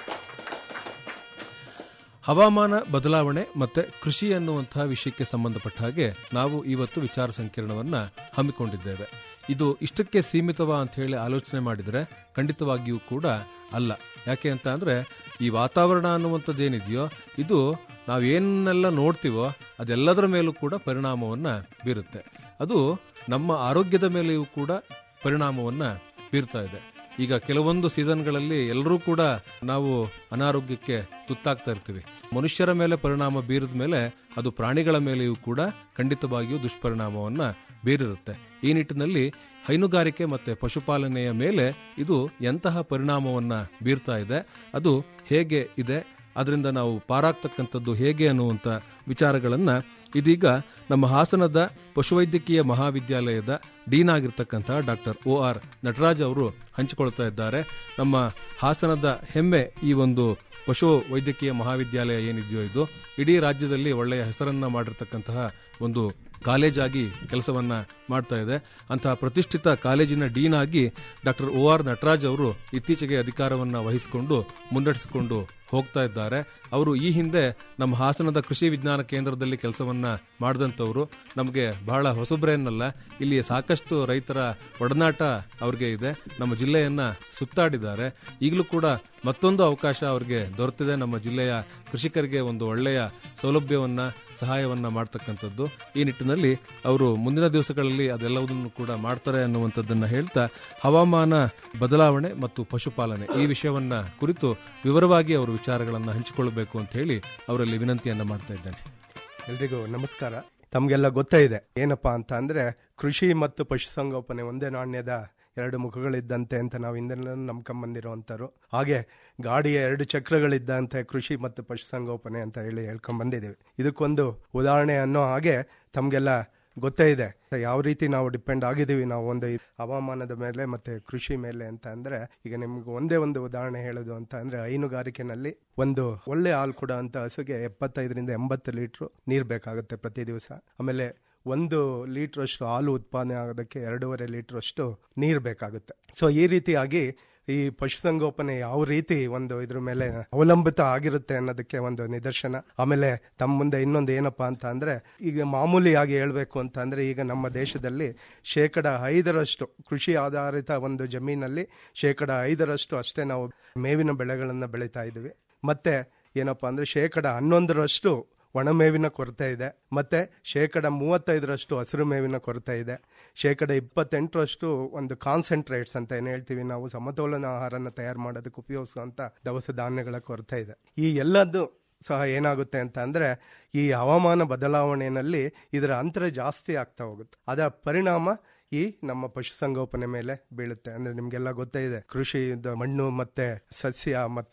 [SPEAKER 4] ಹವಾಮಾನ ಬದಲಾವಣೆ ಮತ್ತೆ ಕೃಷಿ ಅನ್ನುವಂತಹ ವಿಷಯಕ್ಕೆ ಸಂಬಂಧಪಟ್ಟ ಹಾಗೆ ನಾವು ಇವತ್ತು ವಿಚಾರ ಸಂಕಿರಣವನ್ನ ಹಮ್ಮಿಕೊಂಡಿದ್ದೇವೆ ಇದು ಇಷ್ಟಕ್ಕೆ ಸೀಮಿತವ ಅಂತ ಹೇಳಿ ಆಲೋಚನೆ ಮಾಡಿದರೆ ಖಂಡಿತವಾಗಿಯೂ ಕೂಡ ಅಲ್ಲ ಯಾಕೆ ಅಂತ ಅಂದ್ರೆ ಈ ವಾತಾವರಣ ಅನ್ನುವಂಥದ್ದೇನಿದೆಯೋ ಇದು ನಾವೇನೆಲ್ಲ ನೋಡ್ತೀವೋ ಅದೆಲ್ಲದರ ಮೇಲೂ ಕೂಡ ಪರಿಣಾಮವನ್ನ ಬೀರುತ್ತೆ ಅದು ನಮ್ಮ ಆರೋಗ್ಯದ ಮೇಲೆಯೂ ಕೂಡ ಪರಿಣಾಮವನ್ನ ಬೀರ್ತಾ ಇದೆ ಈಗ ಕೆಲವೊಂದು ಸೀಸನ್ಗಳಲ್ಲಿ ಎಲ್ಲರೂ ಕೂಡ ನಾವು ಅನಾರೋಗ್ಯಕ್ಕೆ ತುತ್ತಾಗ್ತಾ ಇರ್ತೀವಿ ಮನುಷ್ಯರ ಮೇಲೆ ಪರಿಣಾಮ ಬೀರಿದ ಮೇಲೆ ಅದು ಪ್ರಾಣಿಗಳ ಮೇಲೆಯೂ ಕೂಡ ಖಂಡಿತವಾಗಿಯೂ ದುಷ್ಪರಿಣಾಮವನ್ನ ಬೀರಿರುತ್ತೆ ಈ ನಿಟ್ಟಿನಲ್ಲಿ ಹೈನುಗಾರಿಕೆ ಮತ್ತೆ ಪಶುಪಾಲನೆಯ ಮೇಲೆ ಇದು ಎಂತಹ ಪರಿಣಾಮವನ್ನ ಬೀರ್ತಾ ಇದೆ ಅದು ಹೇಗೆ ಇದೆ ಅದರಿಂದ ನಾವು ಪಾರಾಗ್ತಕ್ಕಂಥದ್ದು ಹೇಗೆ ಅನ್ನುವಂಥ ವಿಚಾರಗಳನ್ನ ಇದೀಗ ನಮ್ಮ ಹಾಸನದ ಪಶುವೈದ್ಯಕೀಯ ಮಹಾವಿದ್ಯಾಲಯದ ಡೀನ್ ಆಗಿರ್ತಕ್ಕಂತಹ ಡಾಕ್ಟರ್ ಒ ಆರ್ ನಟರಾಜ್ ಅವರು ಹಂಚಿಕೊಳ್ತಾ ಇದ್ದಾರೆ ನಮ್ಮ ಹಾಸನದ ಹೆಮ್ಮೆ ಈ ಒಂದು ಪಶು ವೈದ್ಯಕೀಯ ಮಹಾವಿದ್ಯಾಲಯ ಏನಿದೆಯೋ ಇದು ಇಡೀ ರಾಜ್ಯದಲ್ಲಿ ಒಳ್ಳೆಯ ಹೆಸರನ್ನ ಮಾಡಿರ್ತಕ್ಕಂತಹ ಒಂದು ಕಾಲೇಜಾಗಿ ಕೆಲಸವನ್ನ ಮಾಡ್ತಾ ಇದೆ ಅಂತಹ ಪ್ರತಿಷ್ಠಿತ ಕಾಲೇಜಿನ ಡೀನ್ ಆಗಿ ಡಾಕ್ಟರ್ ಒ ಆರ್ ನಟರಾಜ್ ಅವರು ಇತ್ತೀಚೆಗೆ ಅಧಿಕಾರವನ್ನ ವಹಿಸಿಕೊಂಡು ಮುನ್ನಡೆಸಿಕೊಂಡು ಹೋಗ್ತಾ ಇದ್ದಾರೆ ಅವರು ಈ ಹಿಂದೆ ನಮ್ಮ ಹಾಸನದ ಕೃಷಿ ವಿಜ್ಞಾನ ಕೇಂದ್ರದಲ್ಲಿ ಕೆಲಸವನ್ನ ಮಾಡಿದಂಥವ್ರು ನಮಗೆ ಬಹಳ ಹೊಸಬ್ರೇನಲ್ಲ ಇಲ್ಲಿ ಸಾಕಷ್ಟು ರೈತರ ಒಡನಾಟ ಅವ್ರಿಗೆ ಇದೆ ನಮ್ಮ ಜಿಲ್ಲೆಯನ್ನ ಸುತ್ತಾಡಿದ್ದಾರೆ ಈಗಲೂ ಕೂಡ ಮತ್ತೊಂದು ಅವಕಾಶ ಅವರಿಗೆ ದೊರೆತಿದೆ ನಮ್ಮ ಜಿಲ್ಲೆಯ ಕೃಷಿಕರಿಗೆ ಒಂದು ಒಳ್ಳೆಯ ಸೌಲಭ್ಯವನ್ನ ಸಹಾಯವನ್ನ ಮಾಡ್ತಕ್ಕಂಥದ್ದು ಈ ನಿಟ್ಟಿನಲ್ಲಿ ಅವರು ಮುಂದಿನ ದಿವಸಗಳಲ್ಲಿ ಅದೆಲ್ಲವುದನ್ನು ಕೂಡ ಮಾಡ್ತಾರೆ ಅನ್ನುವಂಥದ್ದನ್ನ ಹೇಳ್ತಾ ಹವಾಮಾನ ಬದಲಾವಣೆ ಮತ್ತು ಪಶುಪಾಲನೆ ಈ ವಿಷಯವನ್ನ ಕುರಿತು ವಿವರವಾಗಿ ಅವರು ವಿಚಾರಗಳನ್ನು ಹಂಚಿಕೊಳ್ಳಬೇಕು ಅಂತ ಹೇಳಿ ಅವರಲ್ಲಿ ವಿನಂತಿಯನ್ನ ಮಾಡ್ತಾ ಇದ್ದೇನೆ
[SPEAKER 7] ಎಲ್ರಿಗೂ ನಮಸ್ಕಾರ ತಮಗೆಲ್ಲ ಗೊತ್ತೇ ಇದೆ ಏನಪ್ಪಾ ಅಂತ ಅಂದ್ರೆ ಕೃಷಿ ಮತ್ತು ಪಶುಸಂಗೋಪನೆ ಒಂದೇ ನಾಣ್ಯದ ಎರಡು ಮುಖಗಳಿದ್ದಂತೆ ಅಂತ ನಾವು ಹಿಂದೆಲ್ಲ ನಂಬ್ಕೊಂಬಂದಿರುವಂತರು ಹಾಗೆ ಗಾಡಿಯ ಎರಡು ಚಕ್ರಗಳಿದ್ದಂತೆ ಕೃಷಿ ಮತ್ತು ಪಶುಸಂಗೋಪನೆ ಅಂತ ಹೇಳಿ ಹೇಳ್ಕೊಂಡ್ ಬಂದಿದ್ದೀವಿ ಇದಕ್ಕೊಂದು ಉದಾಹರಣೆ ಅನ್ನೋ ಹಾಗೆ ತಮಗೆಲ್ಲ ಗೊತ್ತೇ ಇದೆ ಯಾವ ರೀತಿ ನಾವು ಡಿಪೆಂಡ್ ಆಗಿದ್ದೀವಿ ನಾವು ಒಂದು ಈ ಹವಾಮಾನದ ಮೇಲೆ ಮತ್ತೆ ಕೃಷಿ ಮೇಲೆ ಅಂತ ಅಂದ್ರೆ ಈಗ ನಿಮ್ಗೆ ಒಂದೇ ಒಂದು ಉದಾಹರಣೆ ಹೇಳೋದು ಅಂತ ಅಂದ್ರೆ ಹೈನುಗಾರಿಕೆನಲ್ಲಿ ಒಂದು ಒಳ್ಳೆ ಹಾಲು ಕೊಡೋ ಅಂತ ಹಸುಗೆ ಎಪ್ಪತ್ತೈದರಿಂದ ಎಂಬತ್ತು ಲೀಟ್ರ್ ನೀರ್ ಬೇಕಾಗುತ್ತೆ ಪ್ರತಿ ದಿವಸ ಆಮೇಲೆ ಒಂದು ಲೀಟರ್ ಅಷ್ಟು ಹಾಲು ಉತ್ಪಾದನೆ ಆಗೋದಕ್ಕೆ ಎರಡೂವರೆ ಲೀಟರ್ ಅಷ್ಟು ನೀರು ಬೇಕಾಗುತ್ತೆ ಸೊ ಈ ರೀತಿಯಾಗಿ ಈ ಪಶುಸಂಗೋಪನೆ ಯಾವ ರೀತಿ ಒಂದು ಇದ್ರ ಮೇಲೆ ಅವಲಂಬಿತ ಆಗಿರುತ್ತೆ ಅನ್ನೋದಕ್ಕೆ ಒಂದು ನಿದರ್ಶನ ಆಮೇಲೆ ತಮ್ಮ ಮುಂದೆ ಇನ್ನೊಂದು ಏನಪ್ಪಾ ಅಂತ ಅಂದ್ರೆ ಈಗ ಮಾಮೂಲಿಯಾಗಿ ಹೇಳ್ಬೇಕು ಅಂತ ಅಂದ್ರೆ ಈಗ ನಮ್ಮ ದೇಶದಲ್ಲಿ ಶೇಕಡ ಐದರಷ್ಟು ಕೃಷಿ ಆಧಾರಿತ ಒಂದು ಜಮೀನಲ್ಲಿ ಶೇಕಡ ಐದರಷ್ಟು ಅಷ್ಟೇ ನಾವು ಮೇವಿನ ಬೆಳೆಗಳನ್ನ ಬೆಳೀತಾ ಇದ್ದೀವಿ ಮತ್ತೆ ಏನಪ್ಪಾ ಅಂದ್ರೆ ಶೇಕಡ ಹನ್ನೊಂದರಷ್ಟು ಒಣಮೇವಿನ ಕೊರತೆ ಇದೆ ಮತ್ತೆ ಶೇಕಡ ಮೂವತ್ತೈದರಷ್ಟು ಹಸಿರು ಮೇವಿನ ಕೊರತೆ ಇದೆ ಶೇಕಡ ಇಪ್ಪತ್ತೆಂಟರಷ್ಟು ಒಂದು ಕಾನ್ಸಂಟ್ರೇಟ್ಸ್ ಅಂತ ಏನ್ ಹೇಳ್ತೀವಿ ನಾವು ಸಮತೋಲನ ಆಹಾರನ ತಯಾರು ಮಾಡೋದಕ್ಕೆ ಉಪಯೋಗಿಸುವಂತ ದವಸ ಧಾನ್ಯಗಳ ಕೊರತೆ ಇದೆ ಈ ಎಲ್ಲದ್ದು ಸಹ ಏನಾಗುತ್ತೆ ಅಂತ ಅಂದ್ರೆ ಈ ಹವಾಮಾನ ಬದಲಾವಣೆಯಲ್ಲಿ ಇದರ ಅಂತರ ಜಾಸ್ತಿ ಆಗ್ತಾ ಹೋಗುತ್ತೆ ಅದರ ಪರಿಣಾಮ ಈ ನಮ್ಮ ಪಶುಸಂಗೋಪನೆ ಮೇಲೆ ಬೀಳುತ್ತೆ ಅಂದ್ರೆ ನಿಮ್ಗೆಲ್ಲ ಗೊತ್ತೇ ಇದೆ ಕೃಷಿ ಮಣ್ಣು ಮತ್ತೆ ಸಸ್ಯ ಮತ್ತೆ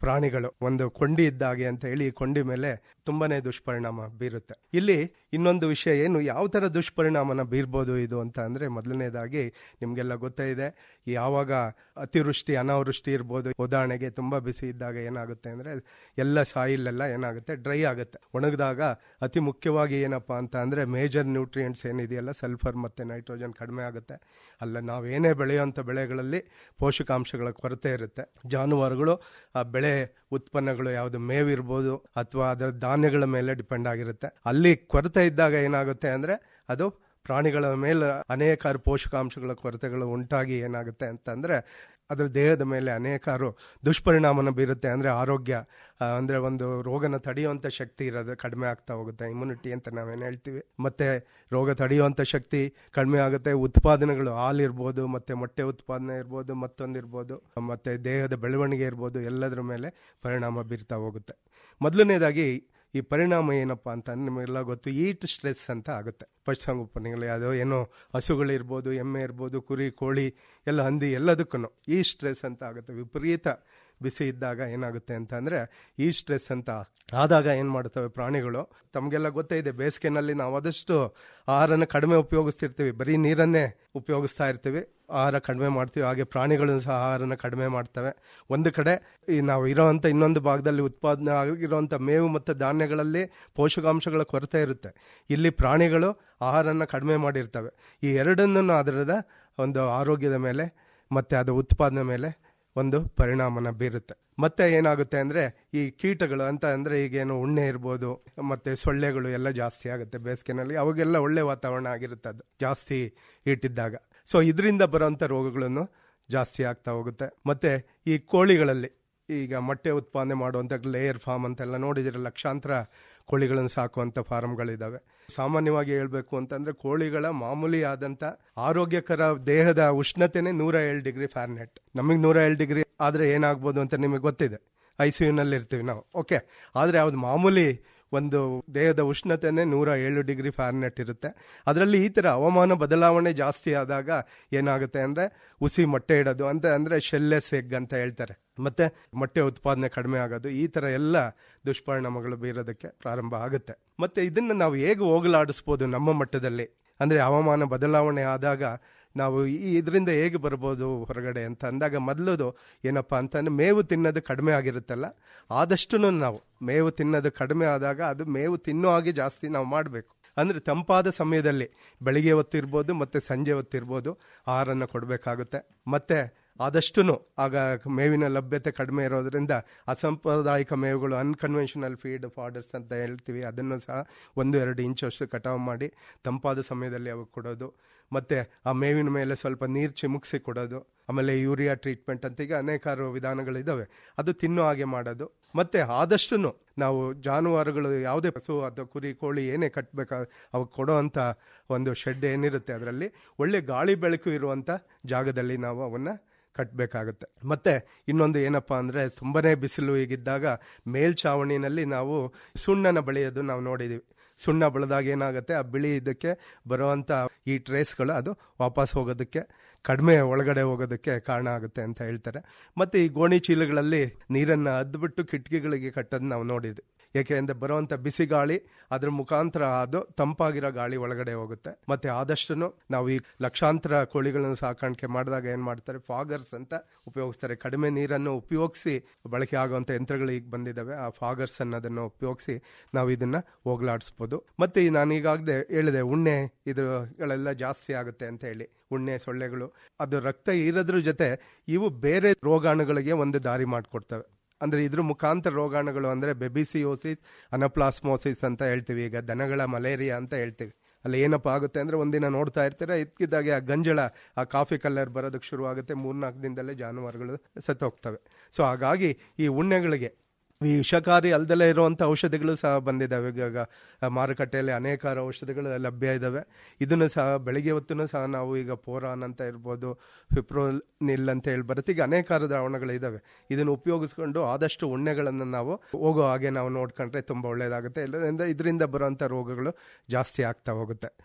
[SPEAKER 7] ಪ್ರಾಣಿಗಳು ಒಂದು ಕೊಂಡಿ ಇದ್ದಾಗೆ ಅಂತ ಹೇಳಿ ಈ ಕೊಂಡಿ ಮೇಲೆ ತುಂಬಾನೇ ದುಷ್ಪರಿಣಾಮ ಬೀರುತ್ತೆ ಇಲ್ಲಿ ಇನ್ನೊಂದು ವಿಷಯ ಏನು ಯಾವ ತರ ದುಷ್ಪರಿಣಾಮನ ಬೀರ್ಬೋದು ಇದು ಅಂತ ಅಂದ್ರೆ ಮೊದಲನೇದಾಗಿ ನಿಮ್ಗೆಲ್ಲ ಗೊತ್ತೇ ಇದೆ ಯಾವಾಗ ಅತಿವೃಷ್ಟಿ ಅನಾವೃಷ್ಟಿ ಇರ್ಬೋದು ಉದಾಹರಣೆಗೆ ತುಂಬಾ ಬಿಸಿ ಇದ್ದಾಗ ಏನಾಗುತ್ತೆ ಅಂದ್ರೆ ಎಲ್ಲ ಸಾಯಿಲ್ ಎಲ್ಲ ಏನಾಗುತ್ತೆ ಡ್ರೈ ಆಗುತ್ತೆ ಒಣಗಿದಾಗ ಅತಿ ಮುಖ್ಯವಾಗಿ ಏನಪ್ಪಾ ಅಂತ ಅಂದ್ರೆ ಮೇಜರ್ ನ್ಯೂಟ್ರಿಯೆಂಟ್ಸ್ ಏನಿದೆಯಲ್ಲ ಸಲ್ಫರ್ ಮತ್ತೆ ನೈಟ್ರೋಜನ್ ಕಡಿಮೆ ಆಗುತ್ತೆ ಅಲ್ಲ ನಾವೇನೇ ಬೆಳೆಯುವಂಥ ಬೆಳೆಗಳಲ್ಲಿ ಪೋಷಕಾಂಶಗಳ ಕೊರತೆ ಇರುತ್ತೆ ಜಾನುವಾರುಗಳು ಆ ಬೆಳೆ ಉತ್ಪನ್ನಗಳು ಯಾವುದು ಮೇವಿರ್ಬೋದು ಅಥವಾ ಅದರ ಧಾನ್ಯಗಳ ಮೇಲೆ ಡಿಪೆಂಡ್ ಆಗಿರುತ್ತೆ ಅಲ್ಲಿ ಕೊರತೆ ಇದ್ದಾಗ ಏನಾಗುತ್ತೆ ಅಂದ್ರೆ ಅದು ಪ್ರಾಣಿಗಳ ಮೇಲೆ ಅನೇಕಾರು ಪೋಷಕಾಂಶಗಳ ಕೊರತೆಗಳು ಉಂಟಾಗಿ ಏನಾಗುತ್ತೆ ಅಂತಂದ್ರೆ ಅದರ ದೇಹದ ಮೇಲೆ ಅನೇಕಾರು ದುಷ್ಪರಿಣಾಮನ ಬೀರುತ್ತೆ ಅಂದ್ರೆ ಆರೋಗ್ಯ ಆ, ಅಂದ್ರೆ ಒಂದು ರೋಗನ ತಡೆಯುವಂತ ಶಕ್ತಿ ಇರೋದು ಕಡಿಮೆ ಆಗ್ತಾ ಹೋಗುತ್ತೆ ಇಮ್ಯುನಿಟಿ ಅಂತ ನಾವೇನು ಹೇಳ್ತೀವಿ ಮತ್ತೆ ರೋಗ ತಡೆಯುವಂತ ಶಕ್ತಿ ಕಡಿಮೆ ಆಗುತ್ತೆ ಉತ್ಪಾದನೆಗಳು ಹಾಲಿರ್ಬೋದು ಮತ್ತೆ ಮೊಟ್ಟೆ ಉತ್ಪಾದನೆ ಇರ್ಬೋದು ಮತ್ತೊಂದಿರ್ಬೋದು ಮತ್ತೆ ದೇಹದ ಬೆಳವಣಿಗೆ ಇರ್ಬೋದು ಎಲ್ಲದರ ಮೇಲೆ ಪರಿಣಾಮ ಬೀರ್ತಾ ಹೋಗುತ್ತೆ ಮೊದಲನೇದಾಗಿ ಈ ಪರಿಣಾಮ ಏನಪ್ಪಾ ಅಂತ ಅಂದ್ರೆ ನಿಮಗೆಲ್ಲ ಗೊತ್ತು ಈಟ್ ಸ್ಟ್ರೆಸ್ ಅಂತ ಆಗುತ್ತೆ ಪಶುಸಂಗೋಪನೆಗಳು ಯಾವುದೋ ಏನೋ ಹಸುಗಳಿರ್ಬೋದು ಎಮ್ಮೆ ಇರ್ಬೋದು ಕುರಿ ಕೋಳಿ ಎಲ್ಲ ಹಂದಿ ಎಲ್ಲದಕ್ಕೂ ಈ ಸ್ಟ್ರೆಸ್ ಅಂತ ಆಗುತ್ತೆ ವಿಪರೀತ ಬಿಸಿ ಇದ್ದಾಗ ಏನಾಗುತ್ತೆ ಅಂತ ಅಂದ್ರೆ ಈ ಸ್ಟ್ರೆಸ್ ಅಂತ ಆದಾಗ ಏನ್ ಮಾಡ್ತವೆ ಪ್ರಾಣಿಗಳು ತಮಗೆಲ್ಲ ಗೊತ್ತೇ ಇದೆ ಬೇಸಿಗೆನಲ್ಲಿ ನಾವು ಆದಷ್ಟು ಆಹಾರನ ಕಡಿಮೆ ಉಪಯೋಗಿಸ್ತಿರ್ತೀವಿ ಬರೀ ನೀರನ್ನೇ ಉಪಯೋಗಿಸ್ತಾ ಇರ್ತೀವಿ ಆಹಾರ ಕಡಿಮೆ ಮಾಡ್ತೀವಿ ಹಾಗೆ ಪ್ರಾಣಿಗಳು ಸಹ ಆಹಾರನ ಕಡಿಮೆ ಮಾಡ್ತವೆ ಒಂದು ಕಡೆ ಈ ನಾವು ಇರೋವಂಥ ಇನ್ನೊಂದು ಭಾಗದಲ್ಲಿ ಉತ್ಪಾದನೆ ಆಗಿರುವಂಥ ಮೇವು ಮತ್ತು ಧಾನ್ಯಗಳಲ್ಲಿ ಪೋಷಕಾಂಶಗಳ ಕೊರತೆ ಇರುತ್ತೆ ಇಲ್ಲಿ ಪ್ರಾಣಿಗಳು ಆಹಾರನ ಕಡಿಮೆ ಮಾಡಿರ್ತವೆ ಈ ಎರಡನ್ನೂ ಅದರದ ಒಂದು ಆರೋಗ್ಯದ ಮೇಲೆ ಮತ್ತೆ ಅದು ಉತ್ಪಾದನೆ ಮೇಲೆ ಒಂದು ಪರಿಣಾಮನ ಬೀರುತ್ತೆ ಮತ್ತೆ ಏನಾಗುತ್ತೆ ಅಂದ್ರೆ ಈ ಕೀಟಗಳು ಅಂತ ಅಂದ್ರೆ ಈಗೇನು ಉಣ್ಣೆ ಇರ್ಬೋದು ಮತ್ತೆ ಸೊಳ್ಳೆಗಳು ಎಲ್ಲ ಜಾಸ್ತಿ ಆಗುತ್ತೆ ಬೇಸಿಗೆನಲ್ಲಿ ಅವಾಗೆಲ್ಲ ಒಳ್ಳೆ ವಾತಾವರಣ ಆಗಿರುತ್ತೆ ಅದು ಜಾಸ್ತಿ ಇಟ್ಟಿದ್ದಾಗ ಸೊ ಇದರಿಂದ ಬರುವಂತ ರೋಗಗಳನ್ನು ಜಾಸ್ತಿ ಆಗ್ತಾ ಹೋಗುತ್ತೆ ಮತ್ತೆ ಈ ಕೋಳಿಗಳಲ್ಲಿ ಈಗ ಮೊಟ್ಟೆ ಉತ್ಪಾದನೆ ಮಾಡುವಂತ ಲೇಯರ್ ಫಾರ್ಮ್ ಅಂತೆಲ್ಲ ನೋಡಿದಿರ ಲಕ್ಷಾಂತರ ಕೋಳಿಗಳನ್ನು ಸಾಕುವಂತ ಫಾರ್ಮ್ಗಳಿದಾವೆ ಸಾಮಾನ್ಯವಾಗಿ ಹೇಳ್ಬೇಕು ಅಂತಂದ್ರೆ ಕೋಳಿಗಳ ಮಾಮೂಲಿ ಆದಂತ ಆರೋಗ್ಯಕರ ದೇಹದ ಉಷ್ಣತೆನೆ ನೂರ ಏಳು ಡಿಗ್ರಿ ಫ್ಯಾರ್ನೆಟ್ ನಮಗೆ ನೂರ ಏಳು ಡಿಗ್ರಿ ಆದ್ರೆ ಏನಾಗ್ಬೋದು ಅಂತ ನಿಮಗೆ ಗೊತ್ತಿದೆ ಐ ಸಿ ನಲ್ಲಿ ಇರ್ತೀವಿ ನಾವು ಓಕೆ ಆದ್ರೆ ಯಾವ್ದು ಮಾಮೂಲಿ ಒಂದು ದೇಹದ ಉಷ್ಣತೆನೆ ನೂರ ಏಳು ಡಿಗ್ರಿ ಫ್ಯಾರ್ನೆಟ್ ಇರುತ್ತೆ ಅದರಲ್ಲಿ ಈ ತರ ಹವಾಮಾನ ಬದಲಾವಣೆ ಜಾಸ್ತಿ ಆದಾಗ ಏನಾಗುತ್ತೆ ಅಂದ್ರೆ ಉಸಿ ಮೊಟ್ಟೆ ಇಡೋದು ಅಂತ ಅಂದ್ರೆ ಶೆಲ್ಲೆಸ್ ಎಗ್ ಅಂತ ಹೇಳ್ತಾರೆ ಮತ್ತೆ ಮೊಟ್ಟೆ ಉತ್ಪಾದನೆ ಕಡಿಮೆ ಆಗೋದು ಈ ತರ ಎಲ್ಲ ದುಷ್ಪರಿಣಾಮಗಳು ಬೀರೋದಕ್ಕೆ ಪ್ರಾರಂಭ ಆಗುತ್ತೆ ಮತ್ತೆ ಇದನ್ನ ನಾವು ಹೇಗೆ ಹೋಗಲಾಡಿಸ್ಬೋದು ನಮ್ಮ ಮಟ್ಟದಲ್ಲಿ ಅಂದ್ರೆ ಹವಾಮಾನ ಬದಲಾವಣೆ ಆದಾಗ ನಾವು ಈ ಇದರಿಂದ ಹೇಗೆ ಬರ್ಬೋದು ಹೊರಗಡೆ ಅಂತ ಅಂದಾಗ ಮೊದಲದು ಏನಪ್ಪಾ ಅಂತಂದ್ರೆ ಮೇವು ತಿನ್ನೋದು ಕಡಿಮೆ ಆಗಿರುತ್ತಲ್ಲ ಆದಷ್ಟು ನಾವು ಮೇವು ತಿನ್ನೋದು ಕಡಿಮೆ ಆದಾಗ ಅದು ಮೇವು ತಿನ್ನೋ ಹಾಗೆ ಜಾಸ್ತಿ ನಾವು ಮಾಡಬೇಕು ಅಂದ್ರೆ ತಂಪಾದ ಸಮಯದಲ್ಲಿ ಬೆಳಿಗ್ಗೆ ಹೊತ್ತಿರ್ಬೋದು ಮತ್ತೆ ಸಂಜೆ ಹೊತ್ತಿರ್ಬೋದು ಆಹಾರನ ಕೊಡಬೇಕಾಗುತ್ತೆ ಮತ್ತೆ ಆದಷ್ಟು ಆಗ ಮೇವಿನ ಲಭ್ಯತೆ ಕಡಿಮೆ ಇರೋದ್ರಿಂದ ಅಸಾಂಪ್ರದಾಯಿಕ ಮೇವುಗಳು ಅನ್ಕನ್ವೆನ್ಷನಲ್ ಫೀಡ್ ಫಾಡರ್ಸ್ ಅಂತ ಹೇಳ್ತೀವಿ ಅದನ್ನು ಸಹ ಒಂದು ಎರಡು ಇಂಚಷ್ಟು ಕಟಾವು ಮಾಡಿ ತಂಪಾದ ಸಮಯದಲ್ಲಿ ಅವು ಕೊಡೋದು ಮತ್ತೆ ಆ ಮೇವಿನ ಮೇಲೆ ಸ್ವಲ್ಪ ನೀರು ಚಿಮುಕ್ಸಿ ಕೊಡೋದು ಆಮೇಲೆ ಯೂರಿಯಾ ಟ್ರೀಟ್ಮೆಂಟ್ ಅಂತ ಈಗ ಅನೇಕಾರು ವಿಧಾನಗಳಿದಾವೆ ಅದು ತಿನ್ನೋ ಹಾಗೆ ಮಾಡೋದು ಮತ್ತೆ ಆದಷ್ಟು ನಾವು ಜಾನುವಾರುಗಳು ಯಾವುದೇ ಹಸು ಅಥವಾ ಕುರಿ ಕೋಳಿ ಏನೇ ಕಟ್ಟಬೇಕ ಅವು ಕೊಡೋ ಅಂತ ಒಂದು ಶೆಡ್ ಏನಿರುತ್ತೆ ಅದರಲ್ಲಿ ಒಳ್ಳೆ ಗಾಳಿ ಬೆಳಕು ಇರುವಂತ ಜಾಗದಲ್ಲಿ ನಾವು ಅವನ್ನ ಕಟ್ಟಬೇಕಾಗುತ್ತೆ ಮತ್ತೆ ಇನ್ನೊಂದು ಏನಪ್ಪಾ ಅಂದ್ರೆ ತುಂಬಾನೇ ಬಿಸಿಲು ಈಗಿದ್ದಾಗ ಮೇಲ್ಛಾವಣಿನಲ್ಲಿ ನಾವು ಸುಣ್ಣನ ಬಳಿಯೋದು ನಾವು ನೋಡಿದೀವಿ ಸುಣ್ಣ ಬೆಳೆದಾಗ ಏನಾಗುತ್ತೆ ಆ ಬಿಳಿ ಇದಕ್ಕೆ ಬರುವಂತ ಈ ಟ್ರೇಸ್ಗಳು ಅದು ವಾಪಸ್ ಹೋಗೋದಕ್ಕೆ ಕಡಿಮೆ ಒಳಗಡೆ ಹೋಗೋದಕ್ಕೆ ಕಾರಣ ಆಗುತ್ತೆ ಅಂತ ಹೇಳ್ತಾರೆ ಮತ್ತೆ ಈ ಗೋಣಿ ಚೀಲಗಳಲ್ಲಿ ನೀರನ್ನ ಅದ್ಬಿಟ್ಟು ಕಿಟಕಿಗಳಿಗೆ ಕಟ್ಟೋದು ನಾವು ನೋಡಿದ್ವಿ ಏಕೆಂದ್ರೆ ಬರುವಂತ ಬಿಸಿ ಗಾಳಿ ಅದ್ರ ಮುಖಾಂತರ ಅದು ತಂಪಾಗಿರೋ ಗಾಳಿ ಒಳಗಡೆ ಹೋಗುತ್ತೆ ಮತ್ತೆ ಆದಷ್ಟು ನಾವು ಈ ಲಕ್ಷಾಂತರ ಕೋಳಿಗಳನ್ನು ಸಾಕಾಣಿಕೆ ಮಾಡಿದಾಗ ಏನ್ ಮಾಡ್ತಾರೆ ಫಾಗರ್ಸ್ ಅಂತ ಉಪಯೋಗಿಸ್ತಾರೆ ಕಡಿಮೆ ನೀರನ್ನು ಉಪಯೋಗಿಸಿ ಬಳಕೆ ಆಗುವಂತ ಯಂತ್ರಗಳು ಈಗ ಬಂದಿದ್ದಾವೆ ಆ ಫಾಗರ್ಸ್ ಅನ್ನೋದನ್ನು ಉಪಯೋಗಿಸಿ ನಾವು ಇದನ್ನ ಹೋಗ್ಲಾಡಿಸ್ಬೋದು ಮತ್ತೆ ಈ ನಾನು ಈಗಾಗಲೇ ಹೇಳಿದೆ ಉಣ್ಣೆ ಇದುಗಳೆಲ್ಲ ಜಾಸ್ತಿ ಆಗುತ್ತೆ ಅಂತ ಹೇಳಿ ಉಣ್ಣೆ ಸೊಳ್ಳೆಗಳು ಅದು ರಕ್ತ ಇರೋದ್ರ ಜೊತೆ ಇವು ಬೇರೆ ರೋಗಾಣುಗಳಿಗೆ ಒಂದು ದಾರಿ ಮಾಡಿಕೊಡ್ತವೆ ಅಂದ್ರೆ ಇದ್ರ ಮುಖಾಂತರ ರೋಗಾಣುಗಳು ಅಂದ್ರೆ ಬೆಬಿಸಿಯೋಸಿಸ್ ಅನಪ್ಲಾಸ್ಮೋಸಿಸ್ ಅಂತ ಹೇಳ್ತೀವಿ ಈಗ ದನಗಳ ಮಲೇರಿಯಾ ಅಂತ ಹೇಳ್ತೀವಿ ಅಲ್ಲಿ ಏನಪ್ಪ ಆಗುತ್ತೆ ಅಂದ್ರೆ ಒಂದಿನ ನೋಡ್ತಾ ಇರ್ತೀರ ಇದ್ಕಿದ್ದಾಗೆ ಆ ಗಂಜಳ ಆ ಕಾಫಿ ಕಲರ್ ಬರೋದಕ್ಕೆ ಶುರು ಆಗುತ್ತೆ ಮೂರ್ನಾಲ್ಕು ದಿನದಲ್ಲೇ ಜಾನುವಾರುಗಳು ಸತ್ತೋಗ್ತವೆ ಸೊ ಹಾಗಾಗಿ ಈ ಉಣ್ಣೆಗಳಿಗೆ ಈ ವಿಷಕಾರಿ ಅಲ್ದಲೇ ಇರುವಂತ ಔಷಧಿಗಳು ಸಹ ಬಂದಿದ್ದಾವೆ ಈಗ ಮಾರುಕಟ್ಟೆಯಲ್ಲಿ ಅನೇಕಾರು ಔಷಧಿಗಳು ಲಭ್ಯ ಇದ್ದಾವೆ ಇದನ್ನು ಸಹ ಬೆಳಿಗ್ಗೆ ಹೊತ್ತು ಸಹ ನಾವು ಈಗ ಪೋರಾನ್ ಅಂತ ಇರ್ಬೋದು ಫಿಪ್ರೋಲ್ ನಿಲ್ ಅಂತ ಹೇಳಿ ಬರುತ್ತೆ ಈಗ ಅನೇಕಾರು ದ್ರಾವಣಗಳು ಇದಾವೆ ಇದನ್ನು ಉಪಯೋಗಿಸ್ಕೊಂಡು ಆದಷ್ಟು ಉಣ್ಣೆಗಳನ್ನು ನಾವು ಹೋಗೋ ಹಾಗೆ ನಾವು ನೋಡ್ಕೊಂಡ್ರೆ ತುಂಬಾ ಒಳ್ಳೇದಾಗುತ್ತೆ ಇದರಿಂದ ಇದರಿಂದ ಬರುವಂತ ರೋಗಗಳು ಜಾಸ್ತಿ ಆಗ್ತಾ ಹೋಗುತ್ತೆ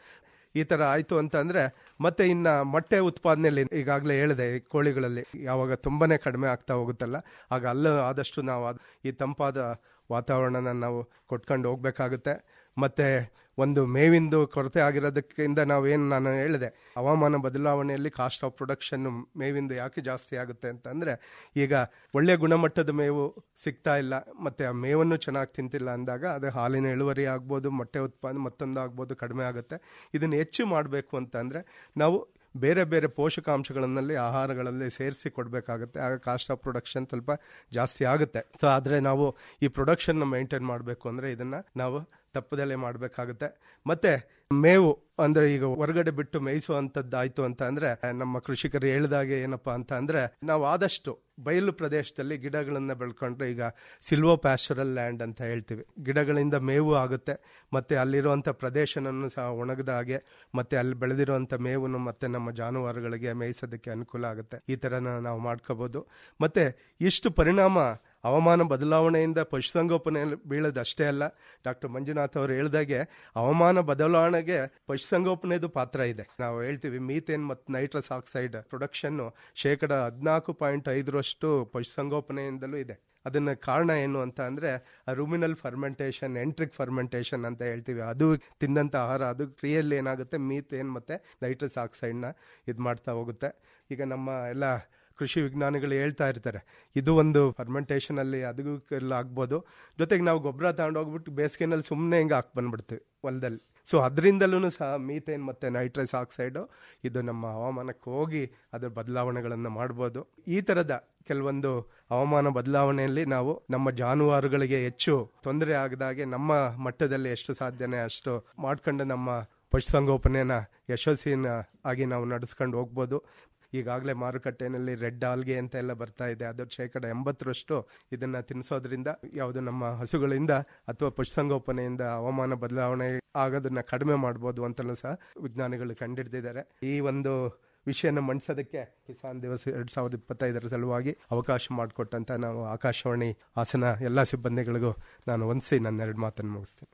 [SPEAKER 7] ಈ ತರ ಆಯ್ತು ಅಂತ ಅಂದ್ರೆ ಮತ್ತೆ ಇನ್ನ ಮೊಟ್ಟೆ ಉತ್ಪಾದನೆಯಲ್ಲಿ ಈಗಾಗಲೇ ಹೇಳಿದೆ ಈ ಕೋಳಿಗಳಲ್ಲಿ ಯಾವಾಗ ತುಂಬಾನೇ ಕಡಿಮೆ ಆಗ್ತಾ ಹೋಗುತ್ತಲ್ಲ ಆಗ ಅಲ್ಲೂ ಆದಷ್ಟು ನಾವು ಅದ್- ಈ ತಂಪಾದ ವಾತಾವರಣನ ನಾವು ಕೊಟ್ಕೊಂಡು ಹೋಗ್ಬೇಕಾಗುತ್ತೆ ಮತ್ತೆ ಒಂದು ಮೇವಿಂದು ಕೊರತೆ ಆಗಿರೋದಕ್ಕಿಂತ ನಾವು ಏನು ನಾನು ಹೇಳಿದೆ ಹವಾಮಾನ ಬದಲಾವಣೆಯಲ್ಲಿ ಕಾಸ್ಟ್ ಆಫ್ ಪ್ರೊಡಕ್ಷನ್ ಮೇವಿಂದು ಯಾಕೆ ಜಾಸ್ತಿ ಆಗುತ್ತೆ ಅಂತ ಅಂದ್ರೆ ಈಗ ಒಳ್ಳೆಯ ಗುಣಮಟ್ಟದ ಮೇವು ಸಿಗ್ತಾ ಇಲ್ಲ ಮತ್ತೆ ಆ ಮೇವನ್ನು ಚೆನ್ನಾಗಿ ತಿಂತಿಲ್ಲ ಅಂದಾಗ ಅದು ಹಾಲಿನ ಇಳುವರಿ ಆಗ್ಬೋದು ಮೊಟ್ಟೆ ಉತ್ಪಾದನೆ ಮತ್ತೊಂದು ಆಗ್ಬೋದು ಕಡಿಮೆ ಆಗುತ್ತೆ ಇದನ್ನು ಹೆಚ್ಚು ಮಾಡಬೇಕು ಅಂತ ಅಂದ್ರೆ ನಾವು ಬೇರೆ ಬೇರೆ ಪೋಷಕಾಂಶಗಳಲ್ಲಿ ಆಹಾರಗಳಲ್ಲಿ ಸೇರಿಸಿ ಕೊಡಬೇಕಾಗುತ್ತೆ ಆಗ ಕಾಸ್ಟ್ ಆಫ್ ಪ್ರೊಡಕ್ಷನ್ ಸ್ವಲ್ಪ ಜಾಸ್ತಿ ಆಗುತ್ತೆ ಸೊ ಆದರೆ ನಾವು ಈ ಪ್ರೊಡಕ್ಷನ್ನ ಮೇಂಟೈನ್ ಮಾಡಬೇಕು ಅಂದರೆ ಇದನ್ನು ನಾವು ತಪ್ಪದಲ್ಲೇ ಮಾಡಬೇಕಾಗುತ್ತೆ ಮತ್ತೆ ಮೇವು ಅಂದ್ರೆ ಈಗ ಹೊರಗಡೆ ಬಿಟ್ಟು ಮೇಯಿಸುವಂತದ್ದಾಯ್ತು ಅಂತ ಅಂದ್ರೆ ನಮ್ಮ ಕೃಷಿಕರು ಹೇಳಿದಾಗೆ ಏನಪ್ಪಾ ಅಂತ ಅಂದ್ರೆ ನಾವು ಆದಷ್ಟು ಬಯಲು ಪ್ರದೇಶದಲ್ಲಿ ಗಿಡಗಳನ್ನ ಬೆಳ್ಕೊಂಡ್ರೆ ಈಗ ಸಿಲ್ವೋ ಪ್ಯಾಸ್ಚರಲ್ ಲ್ಯಾಂಡ್ ಅಂತ ಹೇಳ್ತೀವಿ ಗಿಡಗಳಿಂದ ಮೇವು ಆಗುತ್ತೆ ಮತ್ತೆ ಅಲ್ಲಿರುವಂತ ಪ್ರದೇಶನನ್ನು ಸಹ ಒಣಗದ ಹಾಗೆ ಮತ್ತೆ ಅಲ್ಲಿ ಬೆಳೆದಿರುವಂತ ಮೇವನ್ನು ಮತ್ತೆ ನಮ್ಮ ಜಾನುವಾರುಗಳಿಗೆ ಮೇಯಿಸೋದಕ್ಕೆ ಅನುಕೂಲ ಆಗುತ್ತೆ ಈ ತರ ನಾವು ಮಾಡ್ಕೋಬಹುದು ಮತ್ತೆ ಇಷ್ಟು ಪರಿಣಾಮ ಹವಾಮಾನ ಬದಲಾವಣೆಯಿಂದ ಪಶುಸಂಗೋಪನೆಯಲ್ಲಿ ಬೀಳೋದಷ್ಟೇ ಅಲ್ಲ ಡಾಕ್ಟರ್ ಮಂಜುನಾಥ್ ಅವರು ಹೇಳಿದಾಗೆ ಹವಾಮಾನ ಬದಲಾವಣೆಗೆ ಪಶುಸಂಗೋಪನೆದು ಪಾತ್ರ ಇದೆ ನಾವು ಹೇಳ್ತೀವಿ ಮೀಥೇನ್ ಮತ್ತು ನೈಟ್ರಸ್ ಆಕ್ಸೈಡ್ ಪ್ರೊಡಕ್ಷನ್ ಶೇಕಡ ಹದಿನಾಲ್ಕು ಪಾಯಿಂಟ್ ಐದರಷ್ಟು ಪಶುಸಂಗೋಪನೆಯಿಂದಲೂ ಇದೆ ಅದನ್ನ ಕಾರಣ ಏನು ಅಂತ ಅಂದ್ರೆ ರೂಮಿನಲ್ ಫರ್ಮೆಂಟೇಷನ್ ಎಂಟ್ರಿಕ್ ಫರ್ಮೆಂಟೇಷನ್ ಅಂತ ಹೇಳ್ತೀವಿ ಅದು ತಿಂದಂತ ಆಹಾರ ಅದು ಕ್ರಿಯೆಯಲ್ಲಿ ಏನಾಗುತ್ತೆ ಮೀಥೇನ್ ಮತ್ತೆ ನೈಟ್ರಸ್ ಆಕ್ಸೈಡ್ನ ಇದು ಮಾಡ್ತಾ ಹೋಗುತ್ತೆ ಈಗ ನಮ್ಮ ಎಲ್ಲ ಕೃಷಿ ವಿಜ್ಞಾನಿಗಳು ಹೇಳ್ತಾ ಇರ್ತಾರೆ ಇದು ಒಂದು ಫರ್ಮೆಂಟೇಷನ್ ಅಲ್ಲಿ ಅದಕ್ಕೂ ಎಲ್ಲ ಆಗ್ಬೋದು ಜೊತೆಗೆ ನಾವು ಗೊಬ್ಬರ ತಗೊಂಡೋಗ್ಬಿಟ್ಟು ಬೇಸಿಗೆನಲ್ಲಿ ಸುಮ್ಮನೆ ಹಿಂಗೆ ಹಾಕಿ ಬಂದ್ಬಿಡ್ತೀವಿ ಹೊಲದಲ್ಲಿ ಸೊ ಅದರಿಂದಲೂ ಸಹ ಮೀಥೇನ್ ಮತ್ತೆ ನೈಟ್ರಸ್ ಆಕ್ಸೈಡು ಇದು ನಮ್ಮ ಹವಾಮಾನಕ್ಕೆ ಹೋಗಿ ಅದರ ಬದಲಾವಣೆಗಳನ್ನು ಮಾಡ್ಬೋದು ಈ ಥರದ ಕೆಲವೊಂದು ಹವಾಮಾನ ಬದಲಾವಣೆಯಲ್ಲಿ ನಾವು ನಮ್ಮ ಜಾನುವಾರುಗಳಿಗೆ ಹೆಚ್ಚು ತೊಂದರೆ ಆಗದಾಗೆ ನಮ್ಮ ಮಟ್ಟದಲ್ಲಿ ಎಷ್ಟು ಸಾಧ್ಯನೇ ಅಷ್ಟು ಮಾಡ್ಕೊಂಡು ನಮ್ಮ ಪಶುಸಂಗೋಪನೆಯನ್ನ ಯಶಸ್ವಿನ ಆಗಿ ನಾವು ನಡೆಸ್ಕೊಂಡು ಹೋಗ್ಬೋದು ಈಗಾಗಲೇ ಮಾರುಕಟ್ಟೆನಲ್ಲಿ ರೆಡ್ ಆಲ್ಗೆ ಅಂತ ಎಲ್ಲ ಬರ್ತಾ ಇದೆ ಅದರ ಶೇಕಡ ಎಂಬತ್ತರಷ್ಟು ಇದನ್ನ ತಿನ್ನಿಸೋದ್ರಿಂದ ಯಾವುದು ನಮ್ಮ ಹಸುಗಳಿಂದ ಅಥವಾ ಪಶುಸಂಗೋಪನೆಯಿಂದ ಹವಾಮಾನ ಬದಲಾವಣೆ ಆಗೋದನ್ನ ಕಡಿಮೆ ಮಾಡ್ಬೋದು ಅಂತಲೂ ಸಹ ವಿಜ್ಞಾನಿಗಳು ಕಂಡಿಡ್ದಿದ್ದಾರೆ ಈ ಒಂದು ವಿಷಯನ ಮಂಡಿಸೋದಕ್ಕೆ ಕಿಸಾನ್ ದಿವಸ ಎರಡ್ ಸಾವಿರದ ಇಪ್ಪತ್ತೈದರ ಸಲುವಾಗಿ ಅವಕಾಶ ಮಾಡಿಕೊಟ್ಟಂತ ನಾವು ಆಕಾಶವಾಣಿ ಹಾಸನ ಎಲ್ಲ ಸಿಬ್ಬಂದಿಗಳಿಗೂ ನಾನು ವಂದಿಸಿ ನನ್ನ ಎರಡು ಮಾತನ್ನು ಮುಗಿಸ್ತೀನಿ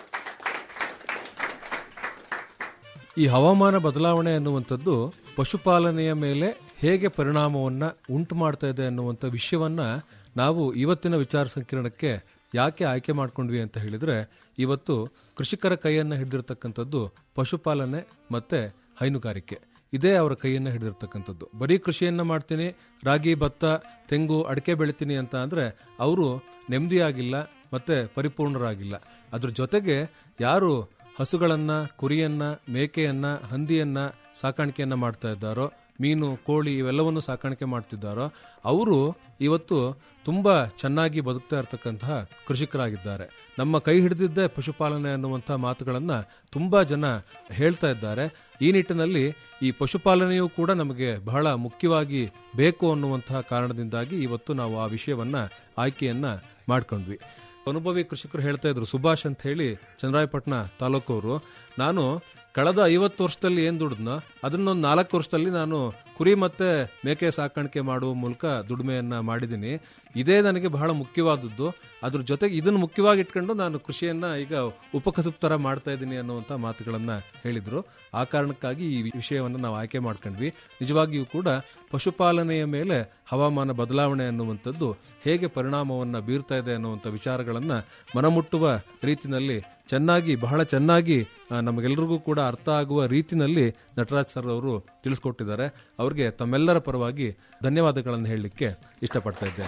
[SPEAKER 4] ಈ ಹವಾಮಾನ ಬದಲಾವಣೆ ಅನ್ನುವಂಥದ್ದು ಪಶುಪಾಲನೆಯ ಮೇಲೆ ಹೇಗೆ ಪರಿಣಾಮವನ್ನ ಉಂಟು ಮಾಡ್ತಾ ಇದೆ ಅನ್ನುವಂಥ ವಿಷಯವನ್ನ ನಾವು ಇವತ್ತಿನ ವಿಚಾರ ಸಂಕಿರಣಕ್ಕೆ ಯಾಕೆ ಆಯ್ಕೆ ಮಾಡ್ಕೊಂಡ್ವಿ ಅಂತ ಹೇಳಿದ್ರೆ ಇವತ್ತು ಕೃಷಿಕರ ಕೈಯನ್ನ ಹಿಡಿದಿರ್ತಕ್ಕಂಥದ್ದು ಪಶುಪಾಲನೆ ಮತ್ತೆ ಹೈನುಗಾರಿಕೆ ಇದೇ ಅವರ ಕೈಯನ್ನ ಹಿಡಿದಿರ್ತಕ್ಕಂಥದ್ದು ಬರೀ ಕೃಷಿಯನ್ನ ಮಾಡ್ತೀನಿ ರಾಗಿ ಭತ್ತ ತೆಂಗು ಅಡಿಕೆ ಬೆಳಿತೀನಿ ಅಂತ ಅಂದ್ರೆ ಅವರು ನೆಮ್ಮದಿಯಾಗಿಲ್ಲ ಮತ್ತೆ ಪರಿಪೂರ್ಣರಾಗಿಲ್ಲ ಅದ್ರ ಜೊತೆಗೆ ಯಾರು ಹಸುಗಳನ್ನ ಕುರಿಯನ್ನ ಮೇಕೆಯನ್ನ ಹಂದಿಯನ್ನ ಸಾಕಾಣಿಕೆಯನ್ನ ಮಾಡ್ತಾ ಇದ್ದಾರೋ ಮೀನು ಕೋಳಿ ಇವೆಲ್ಲವನ್ನು ಸಾಕಾಣಿಕೆ ಮಾಡ್ತಿದ್ದಾರೋ ಅವರು ಇವತ್ತು ತುಂಬಾ ಚೆನ್ನಾಗಿ ಬದುಕ್ತಾ ಇರತಕ್ಕಂತಹ ಕೃಷಿಕರಾಗಿದ್ದಾರೆ ನಮ್ಮ ಕೈ ಹಿಡಿದಿದ್ದೇ ಪಶುಪಾಲನೆ ಅನ್ನುವಂತಹ ಮಾತುಗಳನ್ನ ತುಂಬಾ ಜನ ಹೇಳ್ತಾ ಇದ್ದಾರೆ ಈ ನಿಟ್ಟಿನಲ್ಲಿ ಈ ಪಶುಪಾಲನೆಯೂ ಕೂಡ ನಮಗೆ ಬಹಳ ಮುಖ್ಯವಾಗಿ ಬೇಕು ಅನ್ನುವಂತಹ ಕಾರಣದಿಂದಾಗಿ ಇವತ್ತು ನಾವು ಆ ವಿಷಯವನ್ನ ಆಯ್ಕೆಯನ್ನ ಮಾಡ್ಕೊಂಡ್ವಿ ಅನುಭವಿ ಕೃಷಿಕರು ಹೇಳ್ತಾ ಇದ್ರು ಸುಭಾಷ್ ಅಂತ ಹೇಳಿ ಚಂದ್ರಾಯಪಟ್ಟಣ ತಾಲೂಕವರು ನಾನು ಕಳೆದ ಐವತ್ತು ವರ್ಷದಲ್ಲಿ ಏನ್ ದುಡಿದ್ನೋ ಅದನ್ನೊಂದು ನಾಲ್ಕು ವರ್ಷದಲ್ಲಿ ನಾನು ಕುರಿ ಮತ್ತೆ ಮೇಕೆ ಸಾಕಾಣಿಕೆ ಮಾಡುವ ಮೂಲಕ ದುಡಿಮೆಯನ್ನ ಮಾಡಿದ್ದೀನಿ ಇದೇ ನನಗೆ ಬಹಳ ಮುಖ್ಯವಾದದ್ದು ಅದ್ರ ಜೊತೆಗೆ ಇದನ್ನು ಮುಖ್ಯವಾಗಿ ಇಟ್ಕೊಂಡು ನಾನು ಕೃಷಿಯನ್ನ ಈಗ ಉಪಕಸುಬ್ ತರ ಮಾಡ್ತಾ ಇದ್ದೀನಿ ಅನ್ನುವಂತ ಮಾತುಗಳನ್ನ ಹೇಳಿದ್ರು ಆ ಕಾರಣಕ್ಕಾಗಿ ಈ ವಿಷಯವನ್ನ ನಾವು ಆಯ್ಕೆ ಮಾಡ್ಕೊಂಡ್ವಿ ನಿಜವಾಗಿಯೂ ಕೂಡ ಪಶುಪಾಲನೆಯ ಮೇಲೆ ಹವಾಮಾನ ಬದಲಾವಣೆ ಅನ್ನುವಂಥದ್ದು ಹೇಗೆ ಪರಿಣಾಮವನ್ನ ಬೀರ್ತಾ ಇದೆ ಅನ್ನುವಂಥ ವಿಚಾರಗಳನ್ನ ಮನಮುಟ್ಟುವ ರೀತಿನಲ್ಲಿ ಚೆನ್ನಾಗಿ ಬಹಳ ಚೆನ್ನಾಗಿ ಆ, ನಮಗೆಲ್ಲರಿಗೂ ಕೂಡ ಅರ್ಥ ಆಗುವ ರೀತಿನಲ್ಲಿ ನಟರಾಜ್ ಸರ್ ಅವರು ತಿಳಿಸ್ಕೊಟ್ಟಿದ್ದಾರೆ ಅವ್ರಿಗೆ ತಮ್ಮೆಲ್ಲರ ಪರವಾಗಿ ಧನ್ಯವಾದಗಳನ್ನು ಹೇಳಲಿಕ್ಕೆ ಇಷ್ಟಪಡ್ತಾ ಇದ್ದೇನೆ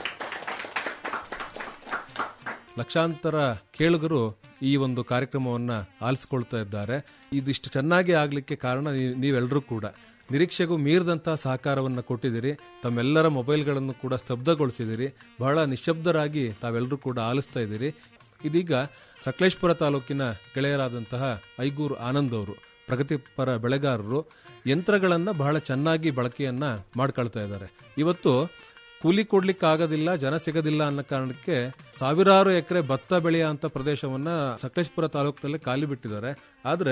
[SPEAKER 4] ಲಕ್ಷಾಂತರ ಕೇಳುಗರು ಈ ಒಂದು ಕಾರ್ಯಕ್ರಮವನ್ನ ಆಲಿಸ್ಕೊಳ್ತಾ ಇದ್ದಾರೆ ಇದಿಷ್ಟು ಚೆನ್ನಾಗಿ ಆಗ್ಲಿಕ್ಕೆ ಕಾರಣ ನೀ- ನೀವೆಲ್ಲರೂ ಕೂಡ ನಿರೀಕ್ಷೆಗೂ ಮೀರಿದಂತಹ ಸಹಕಾರವನ್ನು ಕೊಟ್ಟಿದ್ದೀರಿ ತಮ್ಮೆಲ್ಲರ ಮೊಬೈಲ್ಗಳನ್ನು ಕೂಡ ಸ್ತಬ್ಧಗೊಳಿಸಿದಿರಿ ಬಹಳ ನಿಶಬ್ದರಾಗಿ ತಾವೆಲ್ಲರೂ ಕೂಡ ಆಲಿಸ್ತಾ ಇದ್ದೀರಿ ಇದೀಗ ಸಕಲೇಶ್ಪುರ ತಾಲೂಕಿನ ಗೆಳೆಯರಾದಂತಹ ಐಗೂರು ಆನಂದ್ ಅವರು ಪ್ರಗತಿಪರ ಬೆಳೆಗಾರರು ಯಂತ್ರಗಳನ್ನ ಬಹಳ ಚೆನ್ನಾಗಿ ಬಳಕೆಯನ್ನ ಮಾಡ್ಕೊಳ್ತಾ ಇದ್ದಾರೆ ಇವತ್ತು ಕೂಲಿ ಕೊಡ್ಲಿಕ್ಕೆ ಆಗೋದಿಲ್ಲ ಜನ ಸಿಗೋದಿಲ್ಲ ಅನ್ನೋ ಕಾರಣಕ್ಕೆ ಸಾವಿರಾರು ಎಕರೆ ಭತ್ತ ಬೆಳೆಯುವಂತ ಪ್ರದೇಶವನ್ನ ಸಕಲೇಶ್ಪುರ ತಾಲೂಕಿನಲ್ಲಿ ಖಾಲಿ ಬಿಟ್ಟಿದ್ದಾರೆ ಆದ್ರೆ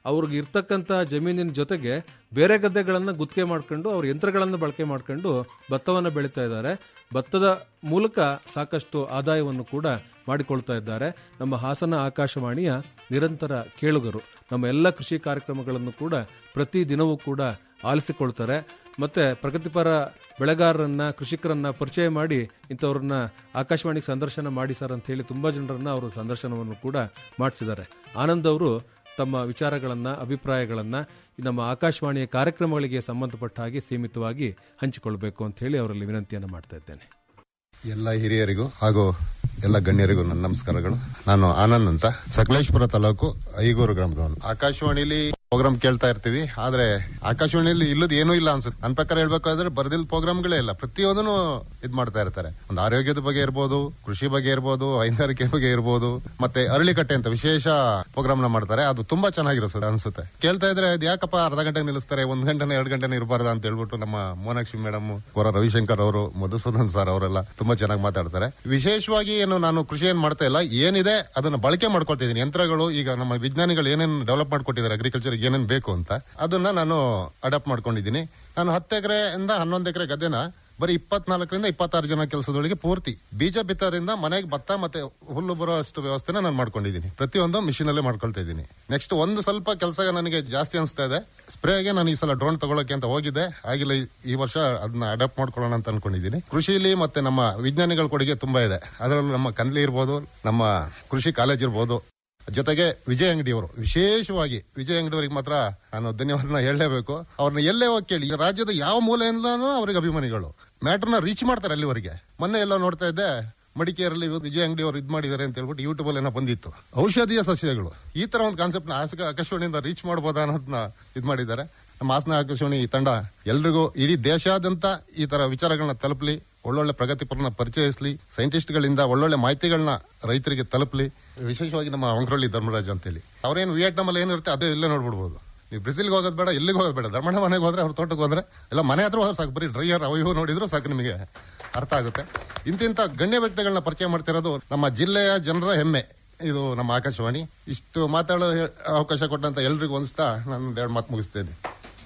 [SPEAKER 4] ಅವ್ರಿಗೆ ಇರ್ತಕ್ಕಂಥ ಜಮೀನಿನ ಜೊತೆಗೆ ಬೇರೆ ಗದ್ದೆಗಳನ್ನ ಗುತ್ತಿಗೆ ಮಾಡ್ಕೊಂಡು ಅವ್ರ ಯಂತ್ರಗಳನ್ನು ಬಳಕೆ ಮಾಡ್ಕೊಂಡು ಭತ್ತವನ್ನು ಬೆಳೀತಾ ಇದ್ದಾರೆ ಭತ್ತದ ಮೂಲಕ ಸಾಕಷ್ಟು ಆದಾಯವನ್ನು ಕೂಡ ಮಾಡಿಕೊಳ್ತಾ ಇದ್ದಾರೆ ನಮ್ಮ ಹಾಸನ ಆಕಾಶವಾಣಿಯ ನಿರಂತರ ಕೇಳುಗರು ನಮ್ಮ ಎಲ್ಲ ಕೃಷಿ ಕಾರ್ಯಕ್ರಮಗಳನ್ನು ಕೂಡ ಪ್ರತಿ ದಿನವೂ ಕೂಡ ಆಲಿಸಿಕೊಳ್ತಾರೆ ಮತ್ತೆ ಪ್ರಗತಿಪರ ಬೆಳೆಗಾರರನ್ನ ಕೃಷಿಕರನ್ನ ಪರಿಚಯ ಮಾಡಿ ಇಂಥವ್ರನ್ನ ಆಕಾಶವಾಣಿಗೆ ಸಂದರ್ಶನ ಮಾಡಿ ಸರ್ ಅಂತ ಹೇಳಿ ತುಂಬಾ ಜನರನ್ನ ಅವರು ಸಂದರ್ಶನವನ್ನು ಕೂಡ ಮಾಡಿಸಿದ್ದಾರೆ ಆನಂದ್ ಅವರು ತಮ್ಮ ವಿಚಾರಗಳನ್ನ ಅಭಿಪ್ರಾಯಗಳನ್ನ ನಮ್ಮ ಆಕಾಶವಾಣಿಯ ಕಾರ್ಯಕ್ರಮಗಳಿಗೆ ಸಂಬಂಧಪಟ್ಟ ಹಾಗೆ ಸೀಮಿತವಾಗಿ ಹಂಚಿಕೊಳ್ಬೇಕು ಅಂತ ಹೇಳಿ ಅವರಲ್ಲಿ ವಿನಂತಿಯನ್ನು ಮಾಡ್ತಾ ಇದ್ದೇನೆ
[SPEAKER 8] ಎಲ್ಲ ಹಿರಿಯರಿಗೂ ಹಾಗೂ ಎಲ್ಲ ಗಣ್ಯರಿಗೂ ನನ್ನ ನಮಸ್ಕಾರಗಳು ನಾನು ಆನಂದ್ ಅಂತ ಸಕಲೇಶ್ಪುರ ತಾಲೂಕು ಐಗೂರು ಗ್ರಾಮದವನು ಆಕಾಶವಾಣಿಲಿ ಪ್ರೋಗ್ರಾಮ್ ಕೇಳ್ತಾ ಇರ್ತೀವಿ ಆದ್ರೆ ಆಕಾಶವಾಣಿಯಲ್ಲಿ ಇಲ್ಲದ ಏನೂ ಇಲ್ಲ ಅನ್ಸುತ್ತೆ ನನ್ನ ಪ್ರಕಾರ ಹೇಳ್ಬೇಕಾದ್ರೆ ಬರ್ದಿಲ್ ಪ್ರೋಗ್ರಾಮ್ಗಳೇ ಇಲ್ಲ ಪ್ರತಿಯೊಂದನ್ನು ಇದ್ ಮಾಡ್ತಾ ಇರ್ತಾರೆ ಒಂದು ಆರೋಗ್ಯದ ಬಗ್ಗೆ ಇರ್ಬೋದು ಕೃಷಿ ಬಗ್ಗೆ ಇರ್ಬೋದು ಹೈನುಗಾರಿಕೆ ಬಗ್ಗೆ ಇರ್ಬೋದು ಮತ್ತೆ ಅರಳಿಕಟ್ಟೆ ಅಂತ ವಿಶೇಷ ಪ್ರೋಗ್ರಾಮ್ ನ ಮಾಡ್ತಾರೆ ಅದು ತುಂಬಾ ಚೆನ್ನಾಗಿರುತ್ತೆ ಅನ್ಸುತ್ತೆ ಕೇಳ್ತಾ ಇದ್ರೆ ಅದು ಯಾಕಪ್ಪ ಅರ್ಧ ಗಂಟೆ ನಿಲ್ಲಿಸ್ತಾರೆ ಒಂದ್ ಗಂಟೆನ ಎರಡು ಗಂಟೆನ ಇರಬಾರ್ದ ಅಂತ ಹೇಳ್ಬಿಟ್ಟು ನಮ್ಮ ಮೋನಾಕ್ಷಿ ಮೇಡಮ್ ಕೋರ ರವಿಶಂಕರ್ ಅವರು ಮಧುಸೂದನ್ ಸರ್ ಅವರೆಲ್ಲ ತುಂಬಾ ಚೆನ್ನಾಗಿ ಮಾತಾಡ್ತಾರೆ ವಿಶೇಷವಾಗಿ ಏನು ನಾನು ಕೃಷಿ ಏನ್ ಮಾಡ್ತಾ ಇಲ್ಲ ಏನಿದೆ ಅದನ್ನ ಬಳಕೆ ಮಾಡ್ಕೊಳ್ತಿದ್ದೀನಿ ಯಂತ್ರಗಳು ಈಗ ನಮ್ಮ ವಿಜ್ಞಾನಿಗಳು ಏನೇನು ಡೆವಲಪ್ ಮಾಡ್ಕೊಟ್ಟಿದ್ದಾರೆ ಅಗ್ರಿಕಲ್ಚರ್ ಏನೇನ್ ಬೇಕು ಅಂತ ಅದನ್ನ ನಾನು ಅಡಾಪ್ಟ್ ಮಾಡ್ಕೊಂಡಿದ್ದೀನಿ ನಾನು ಹತ್ತು ಎಕರೆಯಿಂದ ಹನ್ನೊಂದು ಎಕರೆ ಗದ್ದೆನ ಬರೀ ಇಪ್ಪತ್ನಾಲ್ಕರಿಂದ ಇಪ್ಪತ್ತಾರು ಜನ ಕೆಲಸದೊಳಗೆ ಪೂರ್ತಿ ಬೀಜ ಬಿತ್ತೋದ್ರಿಂದ ಮನೆಗೆ ಭತ್ತ ಮತ್ತೆ ಹುಲ್ಲು ಬರೋ ಅಷ್ಟು ವ್ಯವಸ್ಥೆನ ನಾನು ಮಾಡ್ಕೊಂಡಿದ್ದೀನಿ ಪ್ರತಿಯೊಂದು ಮಿಷಿನ್ ಅಲ್ಲೇ ಮಾಡ್ಕೊಳ್ತಾ ಇದ್ದೀನಿ ನೆಕ್ಸ್ಟ್ ಒಂದು ಸ್ವಲ್ಪ ಕೆಲಸ ನನಗೆ ಜಾಸ್ತಿ ಅನಿಸ್ತಾ ಇದೆ ಸ್ಪ್ರೇಗೆ ನಾನು ಈ ಸಲ ಡ್ರೋನ್ ತಗೊಳಕ್ಕೆ ಅಂತ ಹೋಗಿದ್ದೆ ಆಗಿಲ್ಲ ಈ- ಈ ವರ್ಷ ಅದನ್ನ ಅಡಾಪ್ಟ್ ಮಾಡ್ಕೊಳ್ಳೋಣ ಅಂತ ಅನ್ಕೊಂಡಿದ್ದೀನಿ ಕೃಷಿಲಿ ಮತ್ತೆ ನಮ್ಮ ವಿಜ್ಞಾನಿಗಳ ಕೊಡುಗೆ ತುಂಬಾ ಇದೆ ಅದರಲ್ಲೂ ನಮ್ಮ ಕನ್ಲಿ ಇರ್ಬೋದು ನಮ್ಮ ಕೃಷಿ ಕಾಲೇಜ್ ಇರ್ಬೋದು ಜೊತೆಗೆ ವಿಜಯ್ ಅಂಗಡಿಯವರು ವಿಶೇಷವಾಗಿ ವಿಜಯ್ ಅಂಗಡಿಯವರಿಗೆ ಮಾತ್ರ ನಾನು ಧನ್ಯವಾದನ ಹೇಳಲೇಬೇಕು ಅವ್ರನ್ನ ಎಲ್ಲೇ ಹೋಗಿ ಕೇಳಿ ಈ ರಾಜ್ಯದ ಯಾವ ಮೂಲೆಯಿಂದಲೂ ಅವರಿಗೆ ಅಭಿಮಾನಿಗಳು ಮ್ಯಾಟರ್ನ ರೀಚ್ ಮಾಡ್ತಾರೆ ಅಲ್ಲಿವರೆಗೆ ಮೊನ್ನೆ ಎಲ್ಲ ನೋಡ್ತಾ ಇದ್ದೆ ಮಡಿಕೇರಲ್ಲಿ ವಿಜಯ್ ಅಂಗಡಿ ಅವರು ಇದ್ ಮಾಡಿದ್ದಾರೆ ಅಂತ ಹೇಳ್ಬಿಟ್ಟು ಯೂಟ್ಯೂಬ್ ಅಲ್ಲಿ ಏನೋ ಬಂದಿತ್ತು ಔಷಧೀಯ ಸಸ್ಯಗಳು ಈ ತರ ಒಂದು ಕಾನ್ಸೆಪ್ಟ್ ನ ಆಸಕ ಆಕಾಶವಾಣಿಯಿಂದ ರೀಚ್ ಮಾಡಬಹುದಾ ಅನ್ನೋದನ್ನ ಇದ್ ಮಾಡಿದ್ದಾರೆ ನಮ್ಮ ಹಾಸನ ಆಕಾಶವಾಣಿ ಈ ತಂಡ ಎಲ್ರಿಗೂ ಇಡೀ ದೇಶಾದ್ಯಂತ ಈ ತರ ವಿಚಾರಗಳನ್ನ ತಲುಪಲಿ ಒಳ್ಳೊಳ್ಳೆ ಪ್ರಗತಿಪರನ ಪರಿಚಯಿಸಲಿ ಸೈಂಟಿಸ್ಟ್ಗಳಿಂದ ಒಳ್ಳೊಳ್ಳೆ ಮಾಹಿತಿಗಳನ್ನ ರೈತರಿಗೆ ತಲುಪಲಿ ವಿಶೇಷವಾಗಿ ನಮ್ಮ ವಂಕ್ರಳ್ಳಿ ಧರ್ಮರಾಜ್ ಅಂತೇಳಿ ಅವ್ರೇನು ವಿಯೆಟ್ನಾಂ ಅಲ್ಲಿ ಏನಿರುತ್ತೆ ಅದೇ ಇಲ್ಲೇ ನೋಡ್ಬಿಡ್ಬೋದು ನೀವು ಬ್ರೆಜಿಲ್ಗೆ ಹೋಗೋದು ಬೇಡ ಎಲ್ಲಿಗೆ ಹೋಗೋದು ಬೇಡ ಧರ್ಮಣ್ಣ ಮನೆಗೆ ಹೋದ್ರೆ ಅವ್ರ ತೋಟಕ್ಕೆ ಹೋದ್ರೆ ಎಲ್ಲ ಮನೆ ಹತ್ರ ಹೋದ್ರೆ ಸಾಕು ಬರೀ ಡ್ರೈಯರ್ ಅವು ಇವು ನೋಡಿದ್ರು ಸಾಕು ನಿಮಗೆ ಅರ್ಥ ಆಗುತ್ತೆ ಇಂತಿಂತ ಗಣ್ಯ ವ್ಯಕ್ತಿಗಳನ್ನ ಪರಿಚಯ ಮಾಡ್ತಿರೋದು ನಮ್ಮ ಜಿಲ್ಲೆಯ ಜನರ ಹೆಮ್ಮೆ ಇದು ನಮ್ಮ ಆಕಾಶವಾಣಿ ಇಷ್ಟು ಮಾತಾಡೋ ಅವಕಾಶ ಕೊಟ್ಟಂತ ಎಲ್ರಿಗೂ ಅನಿಸ್ತಾ ನಾನು ಎರಡು ಮಾತು ಮುಗಿಸ್ತೇನೆ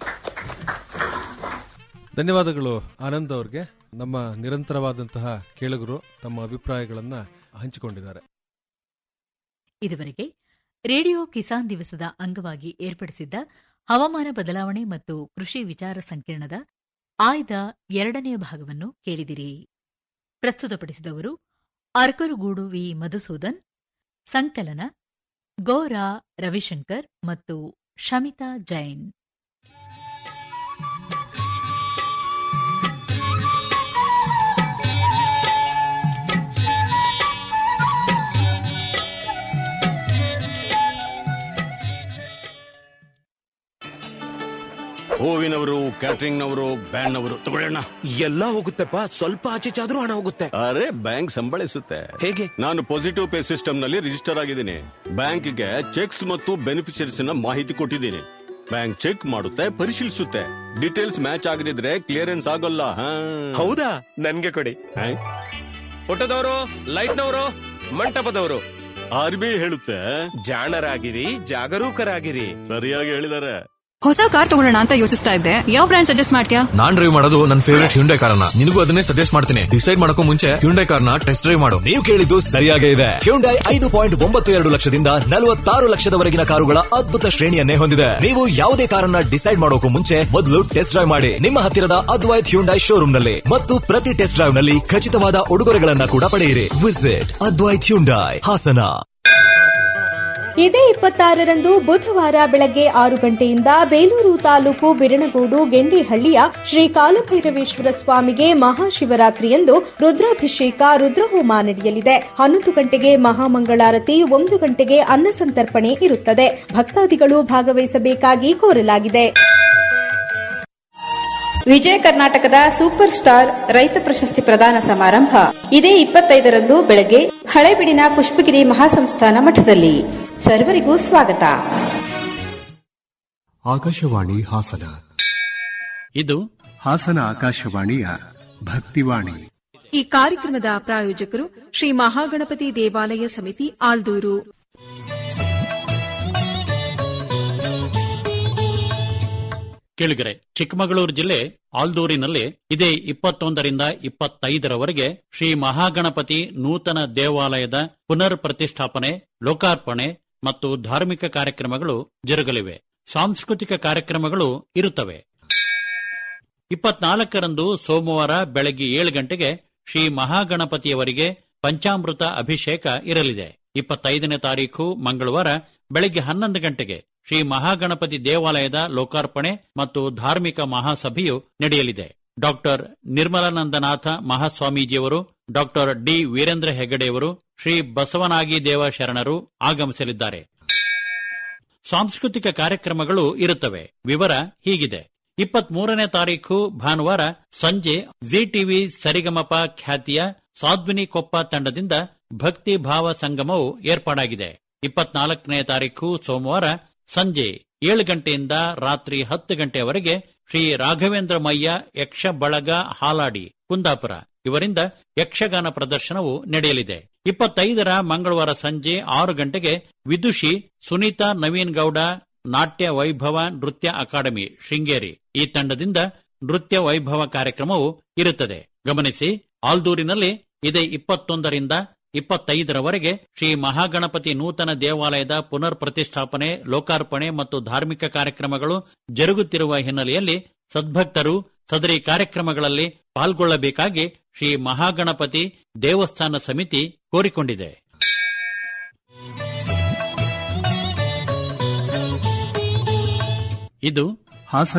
[SPEAKER 4] ಧನ್ಯವಾದಗಳು ಆನಂದ್ ಅವ್ರಿಗೆ ನಮ್ಮ ನಿರಂತರವಾದಂತಹ ಕೇಳುಗರು ತಮ್ಮ ಅಭಿಪ್ರಾಯಗಳನ್ನ ಹಂಚಿಕೊಂಡಿದ್ದಾರೆ
[SPEAKER 3] ಇದುವರೆಗೆ ರೇಡಿಯೋ ಕಿಸಾನ್ ದಿವಸದ ಅಂಗವಾಗಿ ಏರ್ಪಡಿಸಿದ್ದ ಹವಾಮಾನ ಬದಲಾವಣೆ ಮತ್ತು ಕೃಷಿ ವಿಚಾರ ಸಂಕಿರಣದ ಆಯ್ದ ಎರಡನೆಯ ಭಾಗವನ್ನು ಕೇಳಿದಿರಿ ಪ್ರಸ್ತುತಪಡಿಸಿದವರು ಅರ್ಕರುಗೂಡು ವಿ ಮಧುಸೂದನ್ ಸಂಕಲನ ಗೋರಾ ರವಿಶಂಕರ್ ಮತ್ತು ಶಮಿತಾ ಜೈನ್
[SPEAKER 9] ಹೂವಿನವರು ಕ್ಯಾಟರಿಂಗ್ ನವರು ಬ್ಯಾಂಡ್ ನವರು ತಗೊಳ್ಳೋಣ
[SPEAKER 10] ಎಲ್ಲ ಹೋಗುತ್ತೆಪ್ಪ ಸ್ವಲ್ಪ ಆಚೆ ಚಾದ್ರೂ ಹಣ ಹೋಗುತ್ತೆ
[SPEAKER 9] ಅರೆ ಬ್ಯಾಂಕ್ ಸಂಬಳಿಸುತ್ತೆ
[SPEAKER 10] ಹೇಗೆ
[SPEAKER 9] ನಾನು ಪಾಸಿಟಿವ್ ಪೇ ಸಿಸ್ಟಮ್ ನಲ್ಲಿ ರಿಜಿಸ್ಟರ್ ಆಗಿದ್ದೀನಿ ಬ್ಯಾಂಕ್ಗೆ ಚೆಕ್ಸ್ ಮತ್ತು ಬೆನಿಫಿಷರೀಸ್ ನ ಮಾಹಿತಿ ಕೊಟ್ಟಿದ್ದೀನಿ ಬ್ಯಾಂಕ್ ಚೆಕ್ ಮಾಡುತ್ತೆ ಪರಿಶೀಲಿಸುತ್ತೆ ಡೀಟೇಲ್ಸ್ ಮ್ಯಾಚ್ ಆಗದಿದ್ರೆ ಕ್ಲಿಯರೆನ್ಸ್ ಆಗೋಲ್ಲ ಹಾ.
[SPEAKER 10] ಹೌದಾ ನನ್ಗೆ ಕೊಡಿ
[SPEAKER 9] ಹಾ?
[SPEAKER 10] ಫೋಟೋದವರು ಲೈಟ್ನವರು ಮಂಟಪದವರು
[SPEAKER 9] ಆರ್ ಬಿ ಐ ಹೇಳುತ್ತೆ
[SPEAKER 10] ಜಾಣರಾಗಿರಿ ಜಾಗರೂಕರಾಗಿರಿ
[SPEAKER 9] ಸರಿಯಾಗಿ ಹೇಳಿದ್ದಾರೆ
[SPEAKER 11] ಹೊಸ ಕಾರ್ ತಗೊಳ್ಳೋಣ ಅಂತ ಯೋಚಿಸ್ತಾ ಇದ್ದೆ ಯಾವ ಬ್ರ್ಯಾಂಡ್ ಸಜೆಸ್ಟ್ ಮಾಡ್ತೀಯಾ
[SPEAKER 12] ನಾನ್ ಡ್ರೈವ್ ಮಾಡೋದು ನನ್ನ ಫೇವರೇಟ್ ಹ್ಯುಂಡೈ ಕಾರನ್ನ ನಿನಗೂ ಅದನ್ನೇ ಸಜೆಸ್ಟ್ ಮಾಡ್ತೀನಿ ಡಿಸೈಡ್ ಮಾಡಕ್ಕೂ ಮುಂಚೆ ಹ್ಯುಂಡೈ ಕಾರ್ನ ಟೆಸ್ಟ್ ಡ್ರೈವ್ ಮಾಡು
[SPEAKER 13] ನೀವು ಕೇಳಿದ್ದು ಸರಿಯಾಗೇ ಇದೆ ಹ್ಯುಂಡೈ ಐದು ಪಾಯಿಂಟ್ ಒಂಬತ್ತು ಎರಡು ಲಕ್ಷದಿಂದ ನಲವತ್ತಾರು ಲಕ್ಷದವರೆಗಿನ ಕಾರುಗಳ ಅದ್ಭುತ ಶ್ರೇಣಿಯನ್ನೇ ಹೊಂದಿದೆ ನೀವು ಯಾವುದೇ ಕಾರನ್ನ ಡಿಸೈಡ್ ಮಾಡೋಕು ಮುಂಚೆ ಮೊದಲು ಟೆಸ್ಟ್ ಡ್ರೈವ್ ಮಾಡಿ ನಿಮ್ಮ ಹತ್ತಿರದ ಅದ್ವೈತ್ ಹ್ಯುಂಡೈ ಶೋರೂಮ್ ನಲ್ಲಿ ಮತ್ತು ಪ್ರತಿ ಟೆಸ್ಟ್ ಡ್ರೈವ್ ನಲ್ಲಿ ಖಚಿತವಾದ ಉಡುಗೊರೆಗಳನ್ನ ಕೂಡ ಪಡೆಯಿರಿ ವಿಸಿಟ್ ಅದ್ವೈತ್ ಹ್ಯುಂಡೈ ಹಾಸನ
[SPEAKER 14] ಇದೇ ಇಪ್ಪತ್ತಾರರಂದು ಬುಧವಾರ ಬೆಳಗ್ಗೆ ಆರು ಗಂಟೆಯಿಂದ ಬೇಲೂರು ತಾಲೂಕು ಬಿರಣಗೋಡು ಗೆಂಡಿಹಳ್ಳಿಯ ಶ್ರೀ ಕಾಲಭೈರವೇಶ್ವರ ಸ್ವಾಮಿಗೆ ಮಹಾಶಿವರಾತ್ರಿಯಂದು ರುದ್ರಾಭಿಷೇಕ ರುದ್ರಹೋಮ ನಡೆಯಲಿದೆ ಹನ್ನೊಂದು ಗಂಟೆಗೆ ಮಹಾಮಂಗಳಾರತಿ ಒಂದು ಗಂಟೆಗೆ ಅನ್ನಸಂತರ್ಪಣೆ ಇರುತ್ತದೆ ಭಕ್ತಾದಿಗಳು ಭಾಗವಹಿಸಬೇಕಾಗಿ ಕೋರಲಾಗಿದೆ
[SPEAKER 15] ವಿಜಯ ಕರ್ನಾಟಕದ ಸೂಪರ್ ಸ್ಟಾರ್ ರೈತ ಪ್ರಶಸ್ತಿ ಪ್ರದಾನ ಸಮಾರಂಭ ಇದೇ ಇಪ್ಪತ್ತೈದರಂದು ಬೆಳಗ್ಗೆ ಹಳೆಬಿಡಿನ ಪುಷ್ಪಗಿರಿ ಮಹಾಸಂಸ್ಥಾನ ಮಠದಲ್ಲಿ ಸರ್ವರಿಗೂ ಸ್ವಾಗತ
[SPEAKER 16] ಆಕಾಶವಾಣಿ ಹಾಸನ
[SPEAKER 2] ಇದು
[SPEAKER 16] ಹಾಸನ ಆಕಾಶವಾಣಿಯ ಭಕ್ತಿವಾಣಿ
[SPEAKER 17] ಈ ಕಾರ್ಯಕ್ರಮದ ಪ್ರಾಯೋಜಕರು ಶ್ರೀ ಮಹಾಗಣಪತಿ ದೇವಾಲಯ ಸಮಿತಿ ಆಲ್ದೂರು
[SPEAKER 2] ಕೇಳಿಗರೆ ಚಿಕ್ಕಮಗಳೂರು ಜಿಲ್ಲೆ ಆಲ್ದೂರಿನಲ್ಲಿ ಇದೇ ಇಪ್ಪತ್ತೊಂದರಿಂದ ಇಪ್ಪತ್ತೈದರವರೆಗೆ ಶ್ರೀ ಮಹಾಗಣಪತಿ ನೂತನ ದೇವಾಲಯದ ಪುನರ್ ಪ್ರತಿಷ್ಠಾಪನೆ ಲೋಕಾರ್ಪಣೆ ಮತ್ತು ಧಾರ್ಮಿಕ ಕಾರ್ಯಕ್ರಮಗಳು ಜರುಗಲಿವೆ ಸಾಂಸ್ಕೃತಿಕ ಕಾರ್ಯಕ್ರಮಗಳು ಇರುತ್ತವೆ ಇಪ್ಪತ್ನಾಲ್ಕರಂದು ಸೋಮವಾರ ಬೆಳಗ್ಗೆ ಏಳು ಗಂಟೆಗೆ ಶ್ರೀ ಮಹಾಗಣಪತಿಯವರಿಗೆ ಪಂಚಾಮೃತ ಅಭಿಷೇಕ ಇರಲಿದೆ ಇಪ್ಪತ್ತೈದನೇ ತಾರೀಖು ಮಂಗಳವಾರ ಬೆಳಗ್ಗೆ ಹನ್ನೊಂದು ಗಂಟೆಗೆ ಶ್ರೀ ಮಹಾಗಣಪತಿ ದೇವಾಲಯದ ಲೋಕಾರ್ಪಣೆ ಮತ್ತು ಧಾರ್ಮಿಕ ಮಹಾಸಭೆಯು ನಡೆಯಲಿದೆ ಡಾಕ್ಟರ್ ನಿರ್ಮಲಾನಂದನಾಥ ಮಹಾಸ್ವಾಮೀಜಿಯವರು ಡಾಕ್ಟರ್ ಡಿ ವೀರೇಂದ್ರ ಹೆಗಡೆಯವರು ಶ್ರೀ ಬಸವನಾಗಿ ದೇವ ಶರಣರು ಆಗಮಿಸಲಿದ್ದಾರೆ ಸಾಂಸ್ಕೃತಿಕ ಕಾರ್ಯಕ್ರಮಗಳು ಇರುತ್ತವೆ ವಿವರ ಹೀಗಿದೆ ಇಪ್ಪತ್ಮೂರನೇ ತಾರೀಖು ಭಾನುವಾರ ಸಂಜೆ ಜಿ ಟಿವಿ ಸರಿಗಮಪ ಖ್ಯಾತಿಯ ಸಾಧ್ವಿನಿ ಕೊಪ್ಪ ತಂಡದಿಂದ ಭಕ್ತಿ ಭಾವ ಸಂಗಮವು ಏರ್ಪಾಡಾಗಿದೆ ಇಪ್ಪತ್ನಾಲ್ಕನೇ ತಾರೀಖು ಸೋಮವಾರ ಸಂಜೆ ಏಳು ಗಂಟೆಯಿಂದ ರಾತ್ರಿ ಹತ್ತು ಗಂಟೆಯವರೆಗೆ ಶ್ರೀ ರಾಘವೇಂದ್ರ ಮಯ್ಯ ಯಕ್ಷ ಬಳಗ ಹಾಲಾಡಿ ಕುಂದಾಪುರ ಇವರಿಂದ ಯಕ್ಷಗಾನ ಪ್ರದರ್ಶನವು ನಡೆಯಲಿದೆ ಇಪ್ಪತ್ತೈದರ ಮಂಗಳವಾರ ಸಂಜೆ ಆರು ಗಂಟೆಗೆ ವಿದುಷಿ ಸುನೀತಾ ನವೀನ್ ಗೌಡ ನಾಟ್ಯ ವೈಭವ ನೃತ್ಯ ಅಕಾಡೆಮಿ ಶೃಂಗೇರಿ ಈ ತಂಡದಿಂದ ನೃತ್ಯ ವೈಭವ ಕಾರ್ಯಕ್ರಮವು ಇರುತ್ತದೆ ಗಮನಿಸಿ ಆಲ್ದೂರಿನಲ್ಲಿ ಇದೇ ಇಪ್ಪತ್ತೊಂದರಿಂದ ಇಪ್ಪತ್ತೈದರವರೆಗೆ ಶ್ರೀ ಮಹಾಗಣಪತಿ ನೂತನ ದೇವಾಲಯದ ಪುನರ್ ಪ್ರತಿಷ್ಠಾಪನೆ ಲೋಕಾರ್ಪಣೆ ಮತ್ತು ಧಾರ್ಮಿಕ ಕಾರ್ಯಕ್ರಮಗಳು ಜರುಗುತ್ತಿರುವ ಹಿನ್ನೆಲೆಯಲ್ಲಿ ಸದ್ಭಕ್ತರು ಸದರಿ ಕಾರ್ಯಕ್ರಮಗಳಲ್ಲಿ ಪಾಲ್ಗೊಳ್ಳಬೇಕಾಗಿ ಶ್ರೀ ಮಹಾಗಣಪತಿ ದೇವಸ್ಥಾನ ಸಮಿತಿ ಕೋರಿಕೊಂಡಿದೆ ಇದು
[SPEAKER 16] ಹಾಸನ